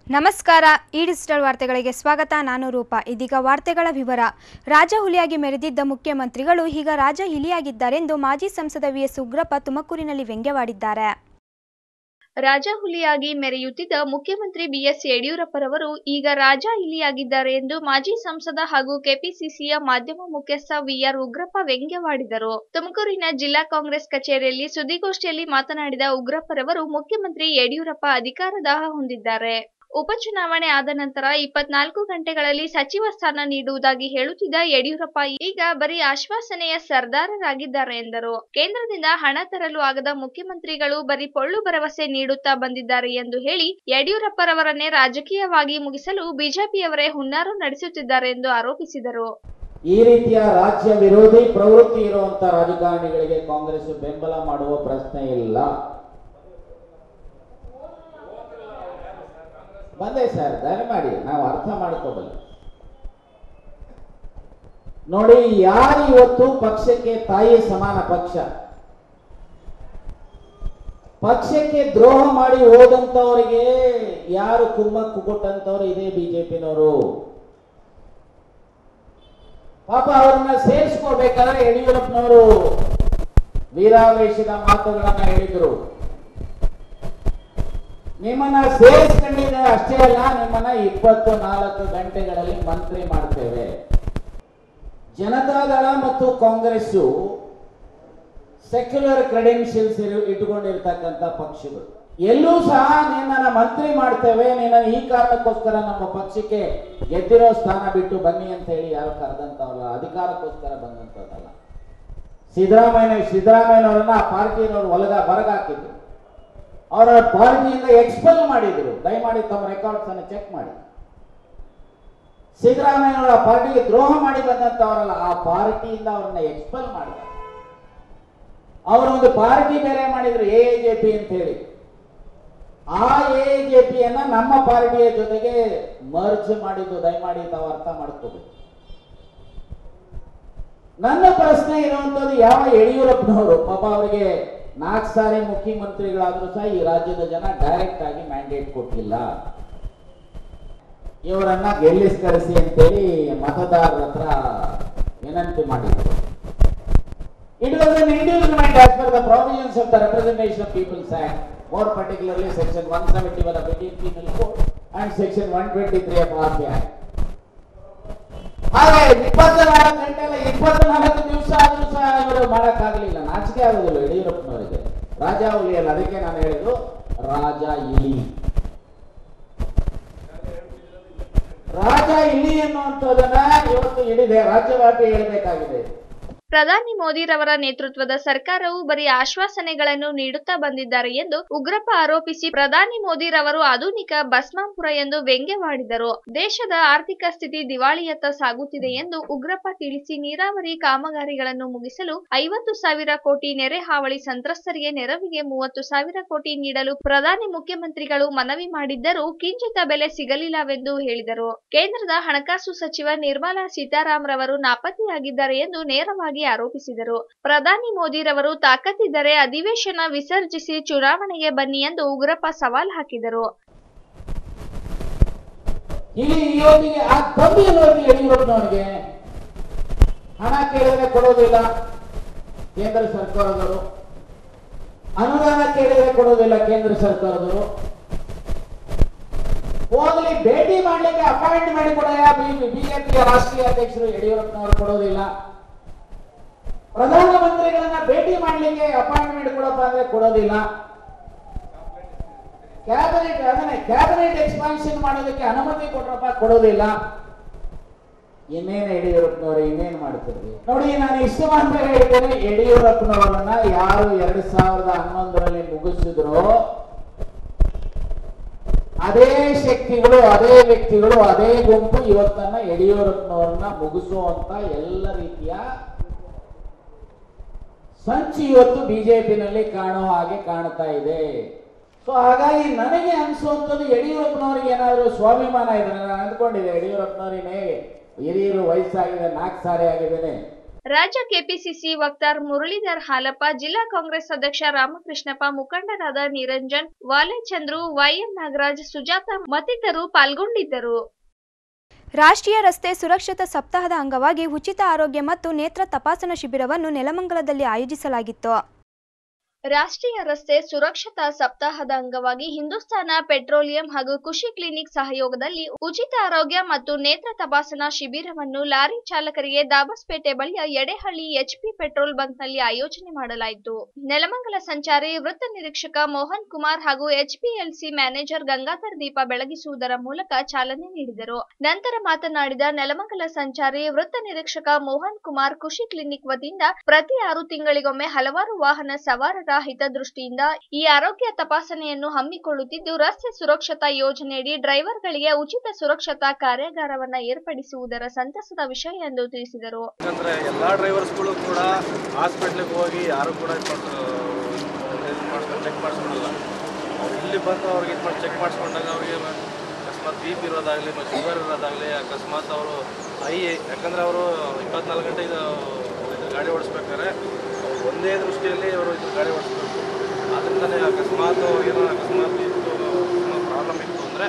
ನಮಸ್ಕಾರ ಈ ಡಿಜಿಟಲ್ ವಾರ್ತೆಗಳಿಗೆ ಸ್ವಾಗತ ನಾನು ರೂಪ ಇದೀಗ ವಾರ್ತೆಗಳ ವಿವರ ರಾಜ ಹುಲಿಯಾಗಿ ಮೆರೆದಿದ್ದ ಮುಖ್ಯಮಂತ್ರಿಗಳು ಈಗ ರಾಜ ಹಿಲಿಯಾಗಿದ್ದಾರೆಂದು ಮಾಜಿ ಸಂಸದ ವಿಎಸ್ ಉಗ್ರಪ್ಪ ತುಮಕೂರಿನಲ್ಲಿ ವ್ಯಂಗ್ಯವಾಡಿದ್ದಾರೆ ರಾಜ ಹುಲಿಯಾಗಿ ಮೆರೆಯುತ್ತಿದ್ದ ಮುಖ್ಯಮಂತ್ರಿ ಬಿಎಸ್ ಯಡಿಯೂರಪ್ಪರವರು ಈಗ ರಾಜ ಇಲಿಯಾಗಿದ್ದಾರೆ ಎಂದು ಮಾಜಿ ಸಂಸದ ಹಾಗೂ ಕೆಪಿಸಿಸಿಯ ಮಾಧ್ಯಮ ಮುಖ್ಯಸ್ಥ ವಿಆರ್ ಉಗ್ರಪ್ಪ ವ್ಯಂಗ್ಯವಾಡಿದರು ತುಮಕೂರಿನ ಜಿಲ್ಲಾ ಕಾಂಗ್ರೆಸ್ ಕಚೇರಿಯಲ್ಲಿ ಸುದ್ದಿಗೋಷ್ಠಿಯಲ್ಲಿ ಮಾತನಾಡಿದ ಉಗ್ರಪ್ಪರವರು ಮುಖ್ಯಮಂತ್ರಿ ಯಡಿಯೂರಪ್ಪ ಅಧಿಕಾರದಾಹ ಹೊಂದಿದ್ದಾರೆ ಉಪಚುನಾವಣೆ ಆದ ನಂತರ ಇಪ್ಪತ್ನಾಲ್ಕು ಗಂಟೆಗಳಲ್ಲಿ ಸಚಿವ ಸ್ಥಾನ ನೀಡುವುದಾಗಿ ಹೇಳುತ್ತಿದ್ದ ಯಡಿಯೂರಪ್ಪ ಈಗ ಬರೀ ಆಶ್ವಾಸನೆಯ ಸರ್ದಾರರಾಗಿದ್ದಾರೆ ಎಂದರು ಕೇಂದ್ರದಿಂದ ಹಣ ತರಲು ಆಗದ ಮುಖ್ಯಮಂತ್ರಿಗಳು ಬರೀ ಪೊಳ್ಳು ಭರವಸೆ ನೀಡುತ್ತಾ ಬಂದಿದ್ದಾರೆ ಎಂದು ಹೇಳಿ ಯಡಿಯೂರಪ್ಪರವರನ್ನೇ ರಾಜಕೀಯವಾಗಿ ಮುಗಿಸಲು ಬಿಜೆಪಿಯವರೇ ಹುನ್ನಾರ ನಡೆಸುತ್ತಿದ್ದಾರೆ ಎಂದು ಆರೋಪಿಸಿದರು ಈ ರೀತಿಯ ರಾಜ್ಯ ವಿರೋಧಿ ಪ್ರವೃತ್ತಿ ಇರುವಂತ ರಾಜಕಾರಣಿಗಳಿಗೆ ಕಾಂಗ್ರೆಸ್ ಬೆಂಬಲ ಮಾಡುವ ಪ್ರಶ್ನೆ ಇಲ್ಲ ಬಂದೆ ಸರ್ ದಯಮಾಡಿ ನಾವು ಅರ್ಥ ಮಾಡ್ಕೋಬಲ್ಲ ನೋಡಿ ಯಾರು ಇವತ್ತು ಪಕ್ಷಕ್ಕೆ ತಾಯಿ ಸಮಾನ ಪಕ್ಷ ಪಕ್ಷಕ್ಕೆ ದ್ರೋಹ ಮಾಡಿ ಹೋದಂತವರಿಗೆ ಯಾರು ಕುಮ್ಮಕ್ಕು ಕೊಟ್ಟಂತವ್ರು ಇದೇ ಬಿಜೆಪಿನವರು ಪಾಪ ಅವ್ರನ್ನ ಸೇರಿಸ್ಕೋಬೇಕಾದ್ರೆ ಯಡಿಯೂರಪ್ಪನವರು ವೀರಾವೇಶದ ಮಾತುಗಳನ್ನ ಹೇಳಿದ್ರು ನಿಮ್ಮನ್ನ ಸೇರಿಸ್ಕೊಂಡಿದ್ರೆ ಅಷ್ಟೇ ಅಲ್ಲ ನಿಮ್ಮನ್ನ ಇಪ್ಪತ್ತು ನಾಲ್ಕು ಗಂಟೆಗಳಲ್ಲಿ ಮಂತ್ರಿ ಮಾಡ್ತೇವೆ ಜನತಾದಳ ಮತ್ತು ಕಾಂಗ್ರೆಸ್ಸು ಸೆಕ್ಯುಲರ್ ಕ್ರೆಡೆನ್ಷಿಯಲ್ಸ್ ಇಟ್ಕೊಂಡಿರ್ತಕ್ಕಂಥ ಪಕ್ಷಗಳು ಎಲ್ಲೂ ಸಹ ನಿನ್ನನ್ನ ಮಂತ್ರಿ ಮಾಡ್ತೇವೆ ನಿನ್ನ ಈ ಕಾರಣಕ್ಕೋಸ್ಕರ ನಮ್ಮ ಪಕ್ಷಕ್ಕೆ ಗೆದ್ದಿರೋ ಸ್ಥಾನ ಬಿಟ್ಟು ಬನ್ನಿ ಅಂತ ಹೇಳಿ ಯಾರು ಕರೆದಂತವಲ್ಲ ಅಧಿಕಾರಕ್ಕೋಸ್ಕರ ಬಂದಂತದ್ದಲ್ಲ ಸಿದ್ದರಾಮಯ್ಯ ಸಿದ್ದರಾಮಯ್ಯನವರನ್ನ ಆ ಪಾರ್ಟಿಯವರು ಒಳಗ ಹೊರಗಾಕಿದ್ರು ಅವರ ಪಾರ್ಟಿಯಿಂದ ಎಕ್ಸ್ಪೆಲ್ ಮಾಡಿದ್ರು ದಯಮಾಡಿ ತಮ್ಮ ರೆಕಾರ್ಡ್ಸ್ ಅನ್ನು ಚೆಕ್ ಮಾಡಿ ಸಿದ್ದರಾಮಯ್ಯನವರ ಪಾರ್ಟಿಗೆ ದ್ರೋಹ ಮಾಡಿ ಬಂದಂತವರಲ್ಲ ಆ ಪಾರ್ಟಿಯಿಂದ ಅವರನ್ನ ಎಕ್ಸ್ಪೆಲ್ ಮಾಡಿದ್ದಾರೆ ಅವರೊಂದು ಪಾರ್ಟಿ ಬೇರೆ ಮಾಡಿದ್ರು ಎ ಜೆ ಪಿ ಅಂತ ಹೇಳಿ ಆ ಎ ಜೆ ಪಿಯನ್ನ ನಮ್ಮ ಪಾರ್ಟಿಯ ಜೊತೆಗೆ ಮರ್ಜ್ ಮಾಡಿದ್ದು ದಯಮಾಡಿ ತಾವು ಅರ್ಥ ಮಾಡ್ಕೋಬೇಕು ನನ್ನ ಪ್ರಶ್ನೆ ಇರುವಂತದ್ದು ಯಾವ ಯಡಿಯೂರಪ್ಪನವರು ಪಾಪ ಅವರಿಗೆ ನಾಲ್ಕು ಸಾರಿ ಮುಖ್ಯಮಂತ್ರಿಗಳಾದ್ರೂ ಸಹ ಈ ರಾಜ್ಯದ ಜನ ಡೈರೆಕ್ಟ್ ಆಗಿ ಮ್ಯಾಂಡೇಟ್ ಕೊಟ್ಟಿಲ್ಲ ಇವರನ್ನ ಗೆಲ್ಲಿಸ್ಕರಿಸಿ ಅಂತೇಳಿ ಮತದಾರರ ಹತ್ರ ವಿನಂತಿ ಮಾಡಿದ್ರು It was an indulgement as per the provisions of the Representation of People's Act, more particularly section 171 of Indian Penal Code and section 123 of RPI. ಹಾಗೆ ಇಪ್ಪತ್ನಾಲ್ಕು ಗಂಟೆ ಅಲ್ಲ ಇಪ್ಪತ್ನಾಲ್ಕು ದಿವಸ ಆದ್ರೂ ಸಹ ಇವರು ಮಾಡಕ್ಕಾಗಲಿಲ್ಲ ನಾಚಿಕೆ ಆಗೋದಿಲ್ಲ ಯಡಿಯೂರಪ್ಪನವರಿಗೆ ರಾಜ ಹುಲಿಯಲ್ಲ ಅದಕ್ಕೆ ನಾನು ಹೇಳಿದ್ದು ರಾಜ ಇಲಿ ರಾಜ ಇಲಿ ಎನ್ನುವಂಥದ್ದನ್ನ ಇವತ್ತು ಇಡೀ ರಾಜ್ಯವ್ಯಾಪಿ ಹೇಳಬೇಕಾಗಿದೆ ಪ್ರಧಾನಿ ಮೋದಿರವರ ನೇತೃತ್ವದ ಸರ್ಕಾರವು ಬರೀ ಆಶ್ವಾಸನೆಗಳನ್ನು ನೀಡುತ್ತಾ ಬಂದಿದ್ದಾರೆ ಎಂದು ಉಗ್ರಪ್ಪ ಆರೋಪಿಸಿ ಪ್ರಧಾನಿ ಮೋದಿರವರು ಆಧುನಿಕ ಭಸ್ಮಾಪುರ ಎಂದು ವ್ಯಂಗ್ಯವಾಡಿದರು ದೇಶದ ಆರ್ಥಿಕ ಸ್ಥಿತಿ ದಿವಾಳಿಯತ್ತ ಸಾಗುತ್ತಿದೆ ಎಂದು ಉಗ್ರಪ್ಪ ತಿಳಿಸಿ ನೀರಾವರಿ ಕಾಮಗಾರಿಗಳನ್ನು ಮುಗಿಸಲು ಐವತ್ತು ಸಾವಿರ ಕೋಟಿ ನೆರೆ ಹಾವಳಿ ಸಂತ್ರಸ್ತರಿಗೆ ನೆರವಿಗೆ ಮೂವತ್ತು ಸಾವಿರ ಕೋಟಿ ನೀಡಲು ಪ್ರಧಾನಿ ಮುಖ್ಯಮಂತ್ರಿಗಳು ಮನವಿ ಮಾಡಿದ್ದರೂ ಕಿಂಚಿತ ಬೆಲೆ ಸಿಗಲಿಲ್ಲವೆಂದು ಹೇಳಿದರು ಕೇಂದ್ರದ ಹಣಕಾಸು ಸಚಿವ ನಿರ್ಮಲಾ ಸೀತಾರಾಮರವರು ನಾಪತ್ತೆಯಾಗಿದ್ದಾರೆ ಎಂದು ನೇರವಾಗಿ ಆರೋಪಿಸಿದರು ಪ್ರಧಾನಿ ಮೋದಿರವರು ತಾಕತ್ತಿದ್ದರೆ ಅಧಿವೇಶನ ವಿಸರ್ಜಿಸಿ ಚುನಾವಣೆಗೆ ಬನ್ನಿ ಎಂದು ಉಗ್ರಪ್ಪ ಸವಾಲ್ ಹಾಕಿದರು ಇಲ್ಲಿ ಇವತ್ತಿಗೆ ಆ ಕಮ್ಮಿ ಇವತ್ತಿಗೆ ಯಡಿಯೂರಪ್ಪನವರಿಗೆ ಹಣ ಕೇಳಿದ್ರೆ ಕೊಡೋದಿಲ್ಲ ಕೇಂದ್ರ ಸರ್ಕಾರದವರು ಅನುದಾನ ಕೇಳಿದ್ರೆ ಕೊಡೋದಿಲ್ಲ ಕೇಂದ್ರ ಸರ್ಕಾರದವರು ಹೋಗ್ಲಿ ಭೇಟಿ ಮಾಡ್ಲಿಕ್ಕೆ ಅಪಾಯಿಂಟ್ ಮಾಡಿ ಕೂಡ ಬಿಜೆಪಿಯ ರಾಷ್ಟ್ರೀಯ ಅಧ್ಯಕ್ಷರು ಯಡಿಯೂರಪ್ಪನವರು ಕೊಡೋದಿಲ್ಲ ಪ್ರಧಾನಮಂತ್ರಿಗಳನ್ನ ಭೇಟಿ ಮಾಡ್ಲಿಕ್ಕೆ ಅಪಾಯಿಂಟ್ಮೆಂಟ್ ಕೊಡಪ್ಪ ಅಂದ್ರೆ ಕೊಡೋದಿಲ್ಲ ಕ್ಯಾಬಿನೆಟ್ ಅದನ್ನೇ ಕ್ಯಾಬಿನೆಟ್ ಎಕ್ಸ್ಪಾನ್ಷನ್ ಮಾಡೋದಕ್ಕೆ ಅನುಮತಿ ಕೊಟ್ರಪ್ಪ ಕೊಡೋದಿಲ್ಲ ಇನ್ನೇನು ಯಡಿಯೂರಪ್ಪನವರು ಇನ್ನೇನು ಮಾಡ್ತಿರ್ವಿ ನೋಡಿ ನಾನು ಇಷ್ಟು ಮಾತ್ರ ಹೇಳ್ತೇನೆ ಯಡಿಯೂರಪ್ಪನವರನ್ನ ಯಾರು ಎರಡ್ ಸಾವಿರದ ಹನ್ನೊಂದರಲ್ಲಿ ಮುಗಿಸಿದ್ರು ಅದೇ ಶಕ್ತಿಗಳು ಅದೇ ವ್ಯಕ್ತಿಗಳು ಅದೇ ಗುಂಪು ಇವತ್ತನ್ನ ಯಡಿಯೂರಪ್ಪನವರನ್ನ ಮುಗಿಸುವಂತ ಎಲ್ಲ ರೀತಿಯ ಸಂಚು ಇವತ್ತು ಬಿಜೆಪಿನಲ್ಲಿ ಕಾಣೋ ಹಾಗೆ ಕಾಣ್ತಾ ಇದೆ ಸೊ ಹಾಗಾಗಿ ನನಗೆ ಅನಿಸುವಂಥದ್ದು ಯಡಿಯೂರಪ್ಪನವ್ರಿಗೆ ಏನಾದರೂ ಸ್ವಾಭಿಮಾನ ಇದೆ ನಾನು ಅಂದ್ಕೊಂಡಿದ್ದೆ ಯಡಿಯೂರಪ್ಪನವ್ರಿಗೆ ಹಿರಿಯರು ವಯಸ್ಸಾಗಿದೆ ನಾಲ್ಕು ಸಾರಿ ಆಗಿದ್ದೇನೆ ರಾಜ್ಯ ಕೆಪಿಸಿಸಿ ವಕ್ತಾರ್ ಮುರಳೀಧರ್ ಹಾಲಪ್ಪ ಜಿಲ್ಲಾ ಕಾಂಗ್ರೆಸ್ ಅಧ್ಯಕ್ಷ ರಾಮಕೃಷ್ಣಪ್ಪ ಮುಖಂಡರಾದ ನಿರಂಜನ್ ವಾಲೆಚಂದ್ರು ವೈಎಂ ನಾಗರಾಜ್ ಸುಜಾತ ಮತ್ತಿತರರು ಪಾಲ್ಗೊಂಡಿದ್ದರು ರಾಷ್ಟ್ರೀಯ ರಸ್ತೆ ಸುರಕ್ಷತಾ ಸಪ್ತಾಹದ ಅಂಗವಾಗಿ ಉಚಿತ ಆರೋಗ್ಯ ಮತ್ತು ನೇತ್ರ ತಪಾಸಣಾ ಶಿಬಿರವನ್ನು ನೆಲಮಂಗಲದಲ್ಲಿ ಆಯೋಜಿಸಲಾಗಿತ್ತು ರಾಷ್ಟ್ರೀಯ ರಸ್ತೆ ಸುರಕ್ಷತಾ ಸಪ್ತಾಹದ ಅಂಗವಾಗಿ ಹಿಂದೂಸ್ತಾನ ಪೆಟ್ರೋಲಿಯಂ ಹಾಗೂ ಕೃಷಿ ಕ್ಲಿನಿಕ್ ಸಹಯೋಗದಲ್ಲಿ ಉಚಿತ ಆರೋಗ್ಯ ಮತ್ತು ನೇತ್ರ ತಪಾಸಣಾ ಶಿಬಿರವನ್ನು ಲಾರಿ ಚಾಲಕರಿಗೆ ದಾಬಸ್ಪೇಟೆ ಬಳಿಯ ಎಡೆಹಳ್ಳಿ ಎಚ್ಪಿ ಪೆಟ್ರೋಲ್ ಬಂಕ್ನಲ್ಲಿ ಆಯೋಜನೆ ಮಾಡಲಾಯಿತು ನೆಲಮಂಗಲ ಸಂಚಾರಿ ವೃತ್ತ ನಿರೀಕ್ಷಕ ಮೋಹನ್ ಕುಮಾರ್ ಹಾಗೂ ಎಚ್ಪಿಎಲ್ಸಿ ಮ್ಯಾನೇಜರ್ ಗಂಗಾಧರ್ ದೀಪ ಬೆಳಗಿಸುವುದರ ಮೂಲಕ ಚಾಲನೆ ನೀಡಿದರು ನಂತರ ಮಾತನಾಡಿದ ನೆಲಮಂಗಲ ಸಂಚಾರಿ ವೃತ್ತ ನಿರೀಕ್ಷಕ ಮೋಹನ್ ಕುಮಾರ್ ಕೃಷಿ ಕ್ಲಿನಿಕ್ ವತಿಯಿಂದ ಪ್ರತಿ ಆರು ತಿಂಗಳಿಗೊಮ್ಮೆ ಹಲವಾರು ವಾಹನ ಸವಾರರ ಹಿತದೃಷ್ಟಿಯಿಂದ ಈ ಆರೋಗ್ಯ ತಪಾಸಣೆಯನ್ನು ಹಮ್ಮಿಕೊಳ್ಳುತ್ತಿದ್ದು ರಸ್ತೆ ಸುರಕ್ಷತಾ ಯೋಜನೆಯಡಿ ಡ್ರೈವರ್ಗಳಿಗೆ ಉಚಿತ ಸುರಕ್ಷತಾ ಕಾರ್ಯಾಗಾರವನ್ನ ಏರ್ಪಡಿಸುವುದರ ಸಂತಸದ ವಿಷಯ ಎಂದು ತಿಳಿಸಿದರು ಯಾಕಂದರೆ ಎಲ್ಲ ಡ್ರೈವರ್ಸ್ಗಳು ಕೂಡ ಹಾಸ್ಪಿಟ್ಲಿಗೆ ಹೋಗಿ ಯಾರು ಕೂಡ ಮಾಡ್ಕೊಂಡು ಚೆಕ್ ಮಾಡಿಸ್ಕೊಳಲ್ಲ ಅವ್ರು ಇಲ್ಲಿ ಬಂದು ಅವ್ರಿಗೆ ಇದು ಮಾಡಿ ಚೆಕ್ ಮಾಡಿಸ್ಕೊಂಡಾಗ ಅವ್ರಿಗೆ ಅಕಸ್ಮಾತ್ ಬಿ ಪಿ ಇರೋದಾಗಲಿ ಮತ್ತು ಶುಗರ್ ಇರೋದಾಗಲಿ ಅಕಸ್ಮಾತ್ ಅವರು ಐ ಯಾಕಂದರೆ ಅವರು ಇಪ್ಪತ್ನಾಲ್ಕು ಗಂಟೆ ಇದು ಇದು ಗಾಡಿ ಓಡಿಸ್ಬೇಕಾದ್ರೆ ಅವ್ರು ಒಂದೇ ದೃಷ್ಟಿಯಲ್ಲಿ ಅವರು ಇದು ಗಾಡಿ ಓಡಿಸ್ಬೇಕು ಅದರಿಂದಲೇ ಅಕಸ್ಮಾತ್ ಏನೋ ಅಕಸ್ಮಾತ್ ಇತ್ತು ಪ್ರಾಬ್ಲಮ್ ಇತ್ತು ಅಂದರೆ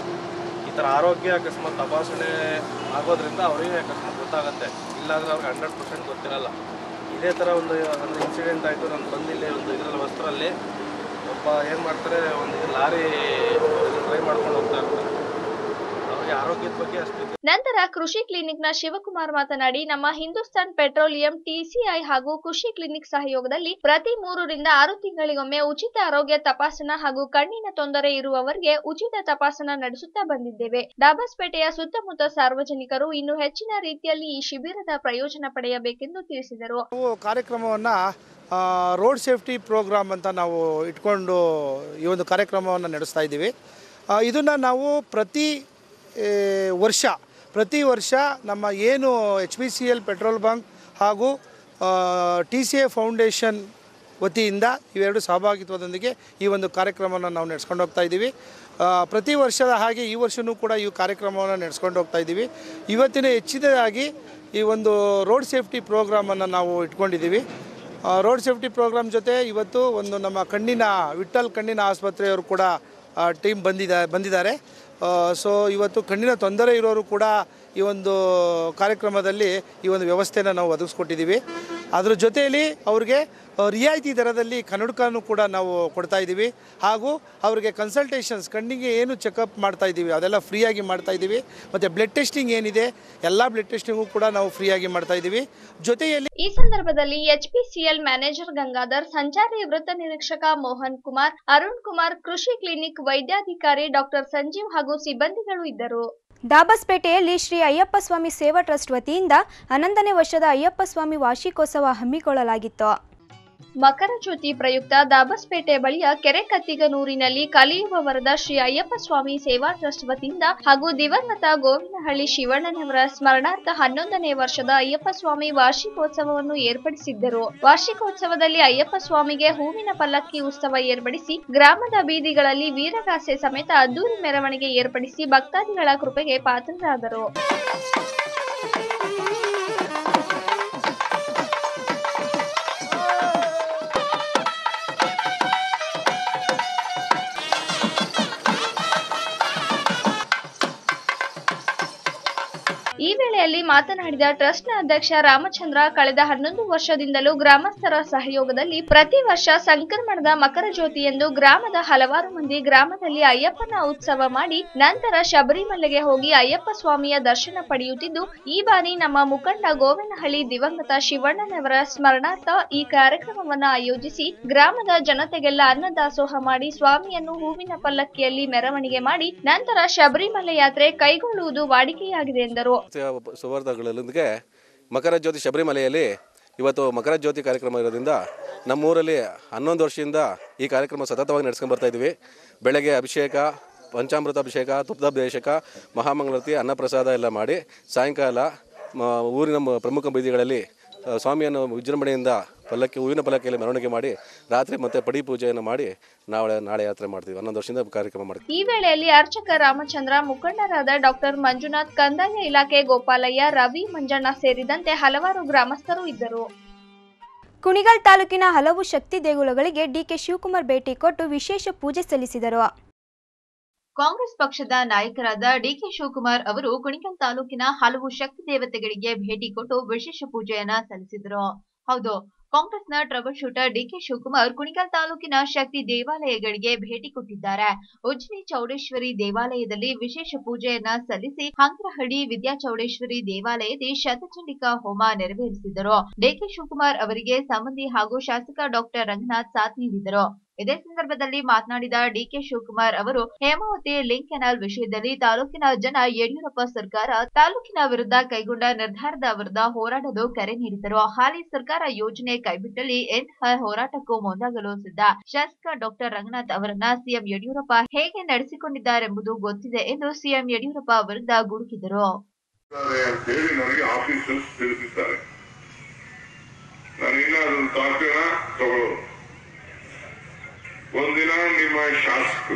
ಈ ಥರ ಆರೋಗ್ಯ ಅಕಸ್ಮಾತ್ ತಪಾಸಣೆ ಆಗೋದ್ರಿಂದ ಅವರಿಗೆ ಅಕಸ್ಮಾತ್ ಗೊತ್ತಾಗುತ್ತೆ ಇಲ್ಲಾಂದ್ರೆ ಅವ್ರಿಗೆ ಹಂಡ್ರೆಡ್ ಪರ್ಸೆಂಟ್ ಗೊತ್ತಿರಲ್ಲ ಇದೇ ಥರ ಒಂದು ಒಂದು ಇನ್ಸಿಡೆಂಟ್ ಆಯಿತು ನಾನು ಬಂದಿಲ್ಲಿ ಒಂದು ಇದರಲ್ಲಿ ವಸ್ತ್ರಲ್ಲಿ ಒಬ್ಬ ಏನು ಮಾಡ್ತಾರೆ ಒಂದು ಇದು ಲಾರಿ ಟ್ರೈ ಮಾಡ್ಕೊಂಡು ಹೋಗ್ತಾ ಇರ್ತಾರೆ ಅವ್ರಿಗೆ ಆರೋಗ್ಯದ ಬಗ್ಗೆ ಅಷ್ಟು ನಂತರ ಕೃಷಿ ಕ್ಲಿನಿಕ್ನ ಶಿವಕುಮಾರ್ ಮಾತನಾಡಿ ನಮ್ಮ ಹಿಂದೂಸ್ತಾನ್ ಪೆಟ್ರೋಲಿಯಂ ಟಿಸಿಐ ಹಾಗೂ ಕೃಷಿ ಕ್ಲಿನಿಕ್ ಸಹಯೋಗದಲ್ಲಿ ಪ್ರತಿ ಮೂರರಿಂದ ಆರು ತಿಂಗಳಿಗೊಮ್ಮೆ ಉಚಿತ ಆರೋಗ್ಯ ತಪಾಸಣಾ ಹಾಗೂ ಕಣ್ಣಿನ ತೊಂದರೆ ಇರುವವರಿಗೆ ಉಚಿತ ತಪಾಸಣಾ ನಡೆಸುತ್ತಾ ಬಂದಿದ್ದೇವೆ ಡಾಬಸ್ಪೇಟೆಯ ಸುತ್ತಮುತ್ತ ಸಾರ್ವಜನಿಕರು ಇನ್ನು ಹೆಚ್ಚಿನ ರೀತಿಯಲ್ಲಿ ಈ ಶಿಬಿರದ ಪ್ರಯೋಜನ ಪಡೆಯಬೇಕೆಂದು ತಿಳಿಸಿದರು ನಾವು ಕಾರ್ಯಕ್ರಮವನ್ನು ರೋಡ್ ಸೇಫ್ಟಿ ಪ್ರೋಗ್ರಾಮ್ ಅಂತ ನಾವು ಇಟ್ಕೊಂಡು ಈ ಒಂದು ಕಾರ್ಯಕ್ರಮವನ್ನು ನಡೆಸ್ತಾ ಇದ್ದೀವಿ ಇದನ್ನು ನಾವು ಪ್ರತಿ ಏ, ವರ್ಷ ಪ್ರತಿ ವರ್ಷ ನಮ್ಮ ಏನು H P C L petrol bunk ಹಾಗೂ ಟಿ ಸಿ ಎ ಫೌಂಡೇಶನ್ ವತಿಯಿಂದ ಇವೆರಡು ಸಹಭಾಗಿತ್ವದೊಂದಿಗೆ ಈ ಒಂದು ಕಾರ್ಯಕ್ರಮವನ್ನು ನಾವು ನಡೆಸ್ಕೊಂಡು ಹೋಗ್ತಾ ಇದ್ದೀವಿ ಆ, ಪ್ರತಿ ವರ್ಷದ ಹಾಗೆ ಈ ವರ್ಷವೂ ಕೂಡ ಈ ಕಾರ್ಯಕ್ರಮವನ್ನು ನಡೆಸ್ಕೊಂಡು ಹೋಗ್ತಾ ಇದ್ದೀವಿ ಇವತ್ತಿನ ಹೆಚ್ಚಿನದಾಗಿ ಈ ಒಂದು ರೋಡ್ ಸೇಫ್ಟಿ ಪ್ರೋಗ್ರಾಮನ್ನು ನಾವು ಇಟ್ಕೊಂಡಿದ್ದೀವಿ ಆ, ರೋಡ್ ಸೇಫ್ಟಿ ಪ್ರೋಗ್ರಾಮ್ ಜೊತೆ ಇವತ್ತು ಒಂದು ನಮ್ಮ ಕಣ್ಣಿನ ವಿಠಲ್ ಕಣ್ಣಿನ ಆಸ್ಪತ್ರೆಯವರು ಕೂಡ ಟೀಮ್ ಬಂದಿದ ಬಂದಿದ್ದಾರೆ ಸೊ ಇವತ್ತು ಕಣ್ಣಿನ ತೊಂದರೆ ಇರೋರು ಕೂಡ ಈ ಒಂದು ಕಾರ್ಯಕ್ರಮದಲ್ಲಿ ಈ ಒಂದು ವ್ಯವಸ್ಥೆನ ನಾವು ಒದಗಿಸ್ಕೊಟ್ಟಿದ್ದೀವಿ ಅದ್ರ ಜೊತೆಯಲ್ಲಿ ಅವ್ರಿಗೆ ಆ, ರಿಯಾಯಿತಿ ದರದಲ್ಲಿ ಕನ್ನಡಕನೂ ಕೂಡ ನಾವು ಕೊಡ್ತಾ ಇದ್ದೀವಿ ಹಾಗೂ ಅವರಿಗೆ ಕನ್ಸಲ್ಟೇಷನ್ಸ್ ಕಣ್ಣಿಗೆ ಏನು ಚೆಕಪ್ ಮಾಡ್ತಾ ಇದ್ದೀವಿ ಅದೆಲ್ಲ ಫ್ರೀಯಾಗಿ ಮಾಡ್ತಾ ಇದ್ದೀವಿ ಮತ್ತು ಬ್ಲಡ್ ಟೆಸ್ಟಿಂಗ್ ಏನಿದೆ ಎಲ್ಲ ಬ್ಲಡ್ ಟೆಸ್ಟಿಂಗು ಕೂಡ ನಾವು ಫ್ರೀಯಾಗಿ ಮಾಡ್ತಾ ಇದ್ದೀವಿ ಜೊತೆಯಲ್ಲಿ ಈ ಸಂದರ್ಭದಲ್ಲಿ ಎಚ್ಪಿಸಿಎಲ್ ಮ್ಯಾನೇಜರ್ ಗಂಗಾಧರ್ ಸಂಚಾರಿ ವೃತ್ತ ನಿರೀಕ್ಷಕ ಮೋಹನ್ ಕುಮಾರ್ ಅರುಣ್ ಕುಮಾರ್ ಕೃಷಿ ಕ್ಲಿನಿಕ್ ವೈದ್ಯಾಧಿಕಾರಿ ಡಾಕ್ಟರ್ ಸಂಜೀವ್ ಹಾಗೂ ಸಿಬ್ಬಂದಿಗಳು ಇದ್ದರು ದಾಬಸ್ಪೇಟೆಯಲ್ಲಿ ಶ್ರೀ ಅಯ್ಯಪ್ಪ ಸ್ವಾಮಿ ಸೇವಾ ಟ್ರಸ್ಟ್ ವತಿಯಿಂದ ಹನ್ನೊಂದನೇ ವರ್ಷದ ಅಯ್ಯಪ್ಪ ಸ್ವಾಮಿ ವಾರ್ಷಿಕೋತ್ಸವ ಹಮ್ಮಿಕೊಳ್ಳಲಾಗಿತ್ತು ಮಕರ ಜ್ಯೋತಿ ಪ್ರಯುಕ್ತ ದಾಬಸ್ಪೇಟೆ ಬಳಿಯ ಕೆರೆ ಕತ್ತಿಗನೂರಿನಲ್ಲಿ ಕಲಿಯುವ ವರದ ಶ್ರೀ ಅಯ್ಯಪ್ಪ ಸ್ವಾಮಿ ಸೇವಾ ಟ್ರಸ್ಟ್ ವತಿಯಿಂದ ಹಾಗೂ ದಿವಂಗತ ಗೋವಿನಹಳ್ಳಿ ಶಿವಣ್ಣನವರ ಸ್ಮರಣಾರ್ಥ ಹನ್ನೊಂದನೇ ವರ್ಷದ ಅಯ್ಯಪ್ಪ ಸ್ವಾಮಿ ವಾರ್ಷಿಕೋತ್ಸವವನ್ನು ಏರ್ಪಡಿಸಿದ್ದರು ವಾರ್ಷಿಕೋತ್ಸವದಲ್ಲಿ ಅಯ್ಯಪ್ಪ ಸ್ವಾಮಿಗೆ ಹೂವಿನ ಪಲ್ಲಕ್ಕಿ ಉತ್ಸವ ಏರ್ಪಡಿಸಿ ಗ್ರಾಮದ ಬೀದಿಗಳಲ್ಲಿ ವೀರಗಾಸೆ ಸಮೇತ ಅದ್ದೂರಿ ಮೆರವಣಿಗೆ ಏರ್ಪಡಿಸಿ ಭಕ್ತಾದಿಗಳ ಕೃಪೆಗೆ ಪಾತ್ರರಾದರು ಈ ವೇಳೆಯಲ್ಲಿ ಮಾತನಾಡಿದ ಟ್ರಸ್ಟ್ನ ಅಧ್ಯಕ್ಷ ರಾಮಚಂದ್ರ ಕಳೆದ ಹನ್ನೊಂದು ವರ್ಷದಿಂದಲೂ ಗ್ರಾಮಸ್ಥರ ಸಹಯೋಗದಲ್ಲಿ ಪ್ರತಿ ವರ್ಷ ಸಂಕ್ರಮಣದ ಮಕರ ಜ್ಯೋತಿ ಎಂದು ಗ್ರಾಮದ ಹಲವಾರು ಮಂದಿ ಗ್ರಾಮದಲ್ಲಿ ಅಯ್ಯಪ್ಪನ ಉತ್ಸವ ಮಾಡಿ ನಂತರ ಶಬರಿಮಲೆಗೆ ಹೋಗಿ ಅಯ್ಯಪ್ಪ ಸ್ವಾಮಿಯ ದರ್ಶನ ಪಡೆಯುತ್ತಿದ್ದು ಈ ಬಾರಿ ನಮ್ಮ ಮುಖಂಡ ಗೋವಿನಹಳ್ಳಿ ದಿವಂಗತ ಶಿವಣ್ಣನವರ ಸ್ಮರಣಾರ್ಥ ಈ ಕಾರ್ಯಕ್ರಮವನ್ನು ಆಯೋಜಿಸಿ ಗ್ರಾಮದ ಜನತೆಗೆಲ್ಲ ಅನ್ನದಾಸೋಹ ಮಾಡಿ ಸ್ವಾಮಿಯನ್ನು ಹೂವಿನ ಪಲ್ಲಕ್ಕಿಯಲ್ಲಿ ಮೆರವಣಿಗೆ ಮಾಡಿ ನಂತರ ಶಬರಿಮಲೆ ಯಾತ್ರೆ ಕೈಗೊಳ್ಳುವುದು ವಾಡಿಕೆಯಾಗಿದೆ ಎಂದರು ಸುವರ್ಣಗಳೊಂದಿಗೆ ಮಕರ ಜ್ಯೋತಿ ಶಬರಿಮಲೆಯಲ್ಲಿ ಇವತ್ತು ಮಕರ ಜ್ಯೋತಿ ಕಾರ್ಯಕ್ರಮ ಇರೋದ್ರಿಂದ ನಮ್ಮೂರಲ್ಲಿ ಹನ್ನೊಂದು ವರ್ಷದಿಂದ ಈ ಕಾರ್ಯಕ್ರಮ ಸತತವಾಗಿ ನಡೆಸ್ಕೊಂಡು ಬರ್ತಾ ಇದ್ದೀವಿ ಬೆಳಗ್ಗೆ ಅಭಿಷೇಕ ಪಂಚಾಮೃತ ಅಭಿಷೇಕ ತುಪ್ತಾಭಿಷೇಕ ಮಹಾಮಂಗಳಾರತಿ ಅನ್ನಪ್ರಸಾದ ಎಲ್ಲ ಮಾಡಿ ಸಾಯಂಕಾಲ ಮ- ಊರಿನ ಮ- ಪ್ರಮುಖ ಬೀದಿಗಳಲ್ಲಿ ಆ, ಸ್ವಾಮಿಯನ್ನು ವಿಜೃಂಭಣೆಯಿಂದ ಪಲ್ಲಕ್ಕಿ ಹೂವಿನ ಪಲ್ಲಕ್ಕಿಯಲ್ಲಿ ಮೆರವಣಿಗೆ ಮಾಡಿ ರಾತ್ರಿ ಮತ್ತೆ ಪಡಿ ಪೂಜೆಯನ್ನು ಮಾಡಿ ನಾಳೆ ನಾಳೆ ಯಾತ್ರೆ ಮಾಡ್ತೀವಿ ಹನ್ನೊಂದು ವರ್ಷದಿಂದ ಕಾರ್ಯಕ್ರಮ ಮಾಡ್ತೀವಿ ಈ ವೇಳೆಯಲ್ಲಿ ಅರ್ಚಕ ರಾಮಚಂದ್ರ ಮುಖಂಡರಾದ ಡಾಕ್ಟರ್ ಮಂಜುನಾಥ್ ಕಂದಾಯ ಇಲಾಖೆ ಗೋಪಾಲಯ್ಯ ರವಿ ಮಂಜಣ್ಣ ಸೇರಿದಂತೆ ಹಲವಾರು ಗ್ರಾಮಸ್ಥರು ಇದ್ದರು ಕುಣಿಗಲ್ ತಾಲೂಕಿನ ಹಲವು ಶಕ್ತಿ ದೇಗುಲಗಳಿಗೆ ಡಿಕೆ ಶಿವಕುಮಾರ್ ಭೇಟಿ ಕೊಟ್ಟು ವಿಶೇಷ ಪೂಜೆ ಸಲ್ಲಿಸಿದರು ಕಾಂಗ್ರೆಸ್ ಪಕ್ಷದ ನಾಯಕರಾದ ಡಿಕೆ ಶಿವಕುಮಾರ್ ಅವರು ಕುಣಿಗಲ್ ತಾಲೂಕಿನ ಹಲವು ಶಕ್ತಿ ದೇವತೆಗಳಿಗೆ ಭೇಟಿ ಕೊಟ್ಟು ವಿಶೇಷ ಪೂಜೆಯನ್ನ ಸಲ್ಲಿಸಿದರು ಹೌದು ಕಾಂಗ್ರೆಸ್ನ trouble shooter DK Shivakumar Kunigal ತಾಲೂಕಿನ ಶಕ್ತಿ ದೇವಾಲಯಗಳಿಗೆ ಭೇಟಿ ಕೊಟ್ಟಿದ್ದಾರೆ ಉಜ್ನಿ ಚೌಡೇಶ್ವರಿ ದೇವಾಲಯದಲ್ಲಿ ವಿಶೇಷ ಪೂಜೆಯನ್ನ ಸಲ್ಲಿಸಿ ಹಂಗ್ರಹಳ್ಳಿ ವಿದ್ಯಾಚೌಡೇಶ್ವರಿ ದೇವಾಲಯದಲ್ಲಿ ಶತಚಂಡಿಕಾ ಹೋಮ ನೆರವೇರಿಸಿದರು ಡಿಕೆ ಶಿವಕುಮಾರ್ ಅವರಿಗೆ ಸಂಬಂಧಿ ಹಾಗೂ ಶಾಸಕ ಡಾಕ್ಟರ್ ರಂಗನಾಥ್ ಸಾಥ್ ನೀಡಿದರು ಇದೇ ಸಂದರ್ಭದಲ್ಲಿ ಮಾತನಾಡಿದ ಡಿಕೆ ಶಿವಕುಮಾರ್ ಅವರು ಹೇಮಾವತಿ ಲಿಂಕ್ ಕೆನಾಲ್ ವಿಷಯದಲ್ಲಿ ತಾಲೂಕಿನ ಜನ ಯಡಿಯೂರಪ್ಪ ಸರ್ಕಾರ ತಾಲೂಕಿನ ವಿರುದ್ಧ ಕೈಗೊಂಡ ನಿರ್ಧಾರದ ವಿರುದ್ಧ ಹೋರಾಡಲು ಕರೆ ನೀಡಿದರು ಹಾಲಿ ಸರ್ಕಾರ ಯೋಜನೆ ಕೈಬಿಟ್ಟಲ್ಲಿ ಎಂತಹ ಹೋರಾಟಕ್ಕೂ ಮುಂದಾಗಲು ಸಿದ್ಧ ಶಾಸಕ ಡಾಕ್ಟರ್ ರಂಗನಾಥ್ ಅವರನ್ನ ಸಿಎಂ ಯಡಿಯೂರಪ್ಪ ಹೇಗೆ ನಡೆಸಿಕೊಂಡಿದ್ದಾರೆಂಬುದು ಗೊತ್ತಿದೆ ಎಂದು ಸಿಎಂ ಯಡಿಯೂರಪ್ಪ ವಿರುದ್ಧ ಗುಡುಕಿದರು ಇದ್ದಾರೆ ಅಂತ ಹೇಳಿ ನನಗೆ ಆಫೀಸರ್ಸ್ ತಿಳಿಸಿದ್ದಾರೆ ನಾನಿನ್ನ ಅದನ್ನು ತಾತ್ಕಾಲ ತಗೊಳ್ಳೋದು ಒಂದಿನ ನಿಮ್ಮ ಶಾಸಕರು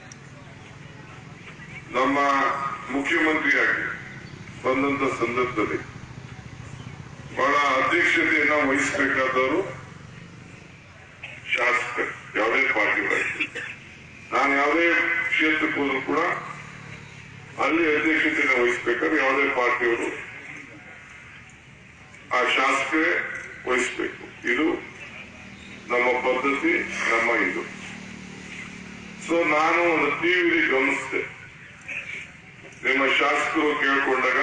ನಮ್ಮ ಮುಖ್ಯಮಂತ್ರಿಯಾಗಿ ಬಂದಂತ ಸಂದರ್ಭದಲ್ಲಿ ಬಹಳ ಅಧ್ಯಕ್ಷತೆಯನ್ನ ವಹಿಸಬೇಕಾದವರು ಶಾಸಕರು ಯಾವುದೇ ಪಾರ್ಟಿಗಳಾಗಿ ನಾನು ಯಾವುದೇ ಕ್ಷೇತ್ರಕ್ಕೆ ಹೋದ್ರು ಕೂಡ ಅಲ್ಲಿ ಅಧ್ಯಕ್ಷತೆಯನ್ನು ವಹಿಸಬೇಕಾದ್ರೆ ಯಾವುದೇ ಪಾರ್ಟಿಯವರು ಆ ಶಾಸಕರೇ ವಹಿಸಬೇಕು ಇದು ನಮ್ಮ ಪದ್ಧತಿ ನಮ್ಮ ಇದು ಸೊ ನಾನು ಒಂದು ಟಿವಿಲಿ ಗಮನಿಸಿದೆ ನಿಮ್ಮ ಶಾಸಕರು ಕೇಳ್ಕೊಂಡಾಗ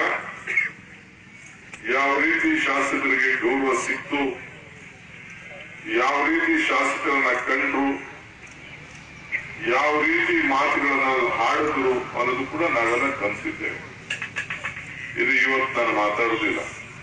ಯಾವ ರೀತಿ ಶಾಸಕರಿಗೆ ಗೌರವ ಸಿಕ್ತು ಯಾವ ರೀತಿ ಶಾಸಕರನ್ನ ಕಂಡ್ರು ಯಾವ ರೀತಿ ಮಾತುಗಳನ್ನ ಹಾಡಿದ್ರು ಅನ್ನೋದು ಕೂಡ ನಾವೆಲ್ಲ ಕಲಿಸಿದ್ದೇವೆ ಇದು ಇವತ್ತು ನಾನು ಮಾತಾಡೋದಿಲ್ಲ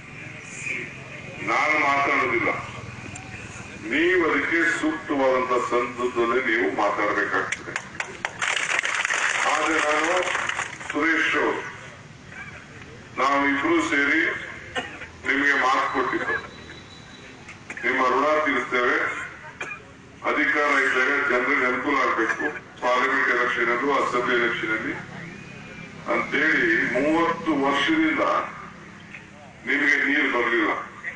ನಾನು ಮಾತಾಡೋದಿಲ್ಲ ನೀವು ಅದಕ್ಕೆ ಸೂಕ್ತವಾದಂತ ಸಂದರ್ಭದಲ್ಲಿ ನೀವು ಮಾತಾಡಬೇಕಾಗ್ತದೆ ಆದ್ರೆ ನಾನು ಸುರೇಶ್ ಅವರು ನಾವು ಇಬ್ರು ಸೇರಿ ನಿಮಗೆ ಮಾತು ಕೊಟ್ಟಿದ್ದು ನಿಮ್ಮ ಋಣ ತೀರಿಸ್ತೇವೆ ಅಧಿಕಾರ ಇದ್ದಾಗ ಜನರಿಗೆ ಅನುಕೂಲ ಆಗಬೇಕು ಪಾರ್ಲಿಮೆಂಟ್ ಎಲೆಕ್ಷನ್ ಅಲ್ಲೂ ಅಸೆಂಬ್ಲಿ ಎಲೆಕ್ಷನ್ ಅಲ್ಲಿ ಅಂತೇಳಿ ಮೂವತ್ತು ವರ್ಷದಿಂದ ನಿಮಗೆ ನೀರು ಬರಲಿಲ್ಲ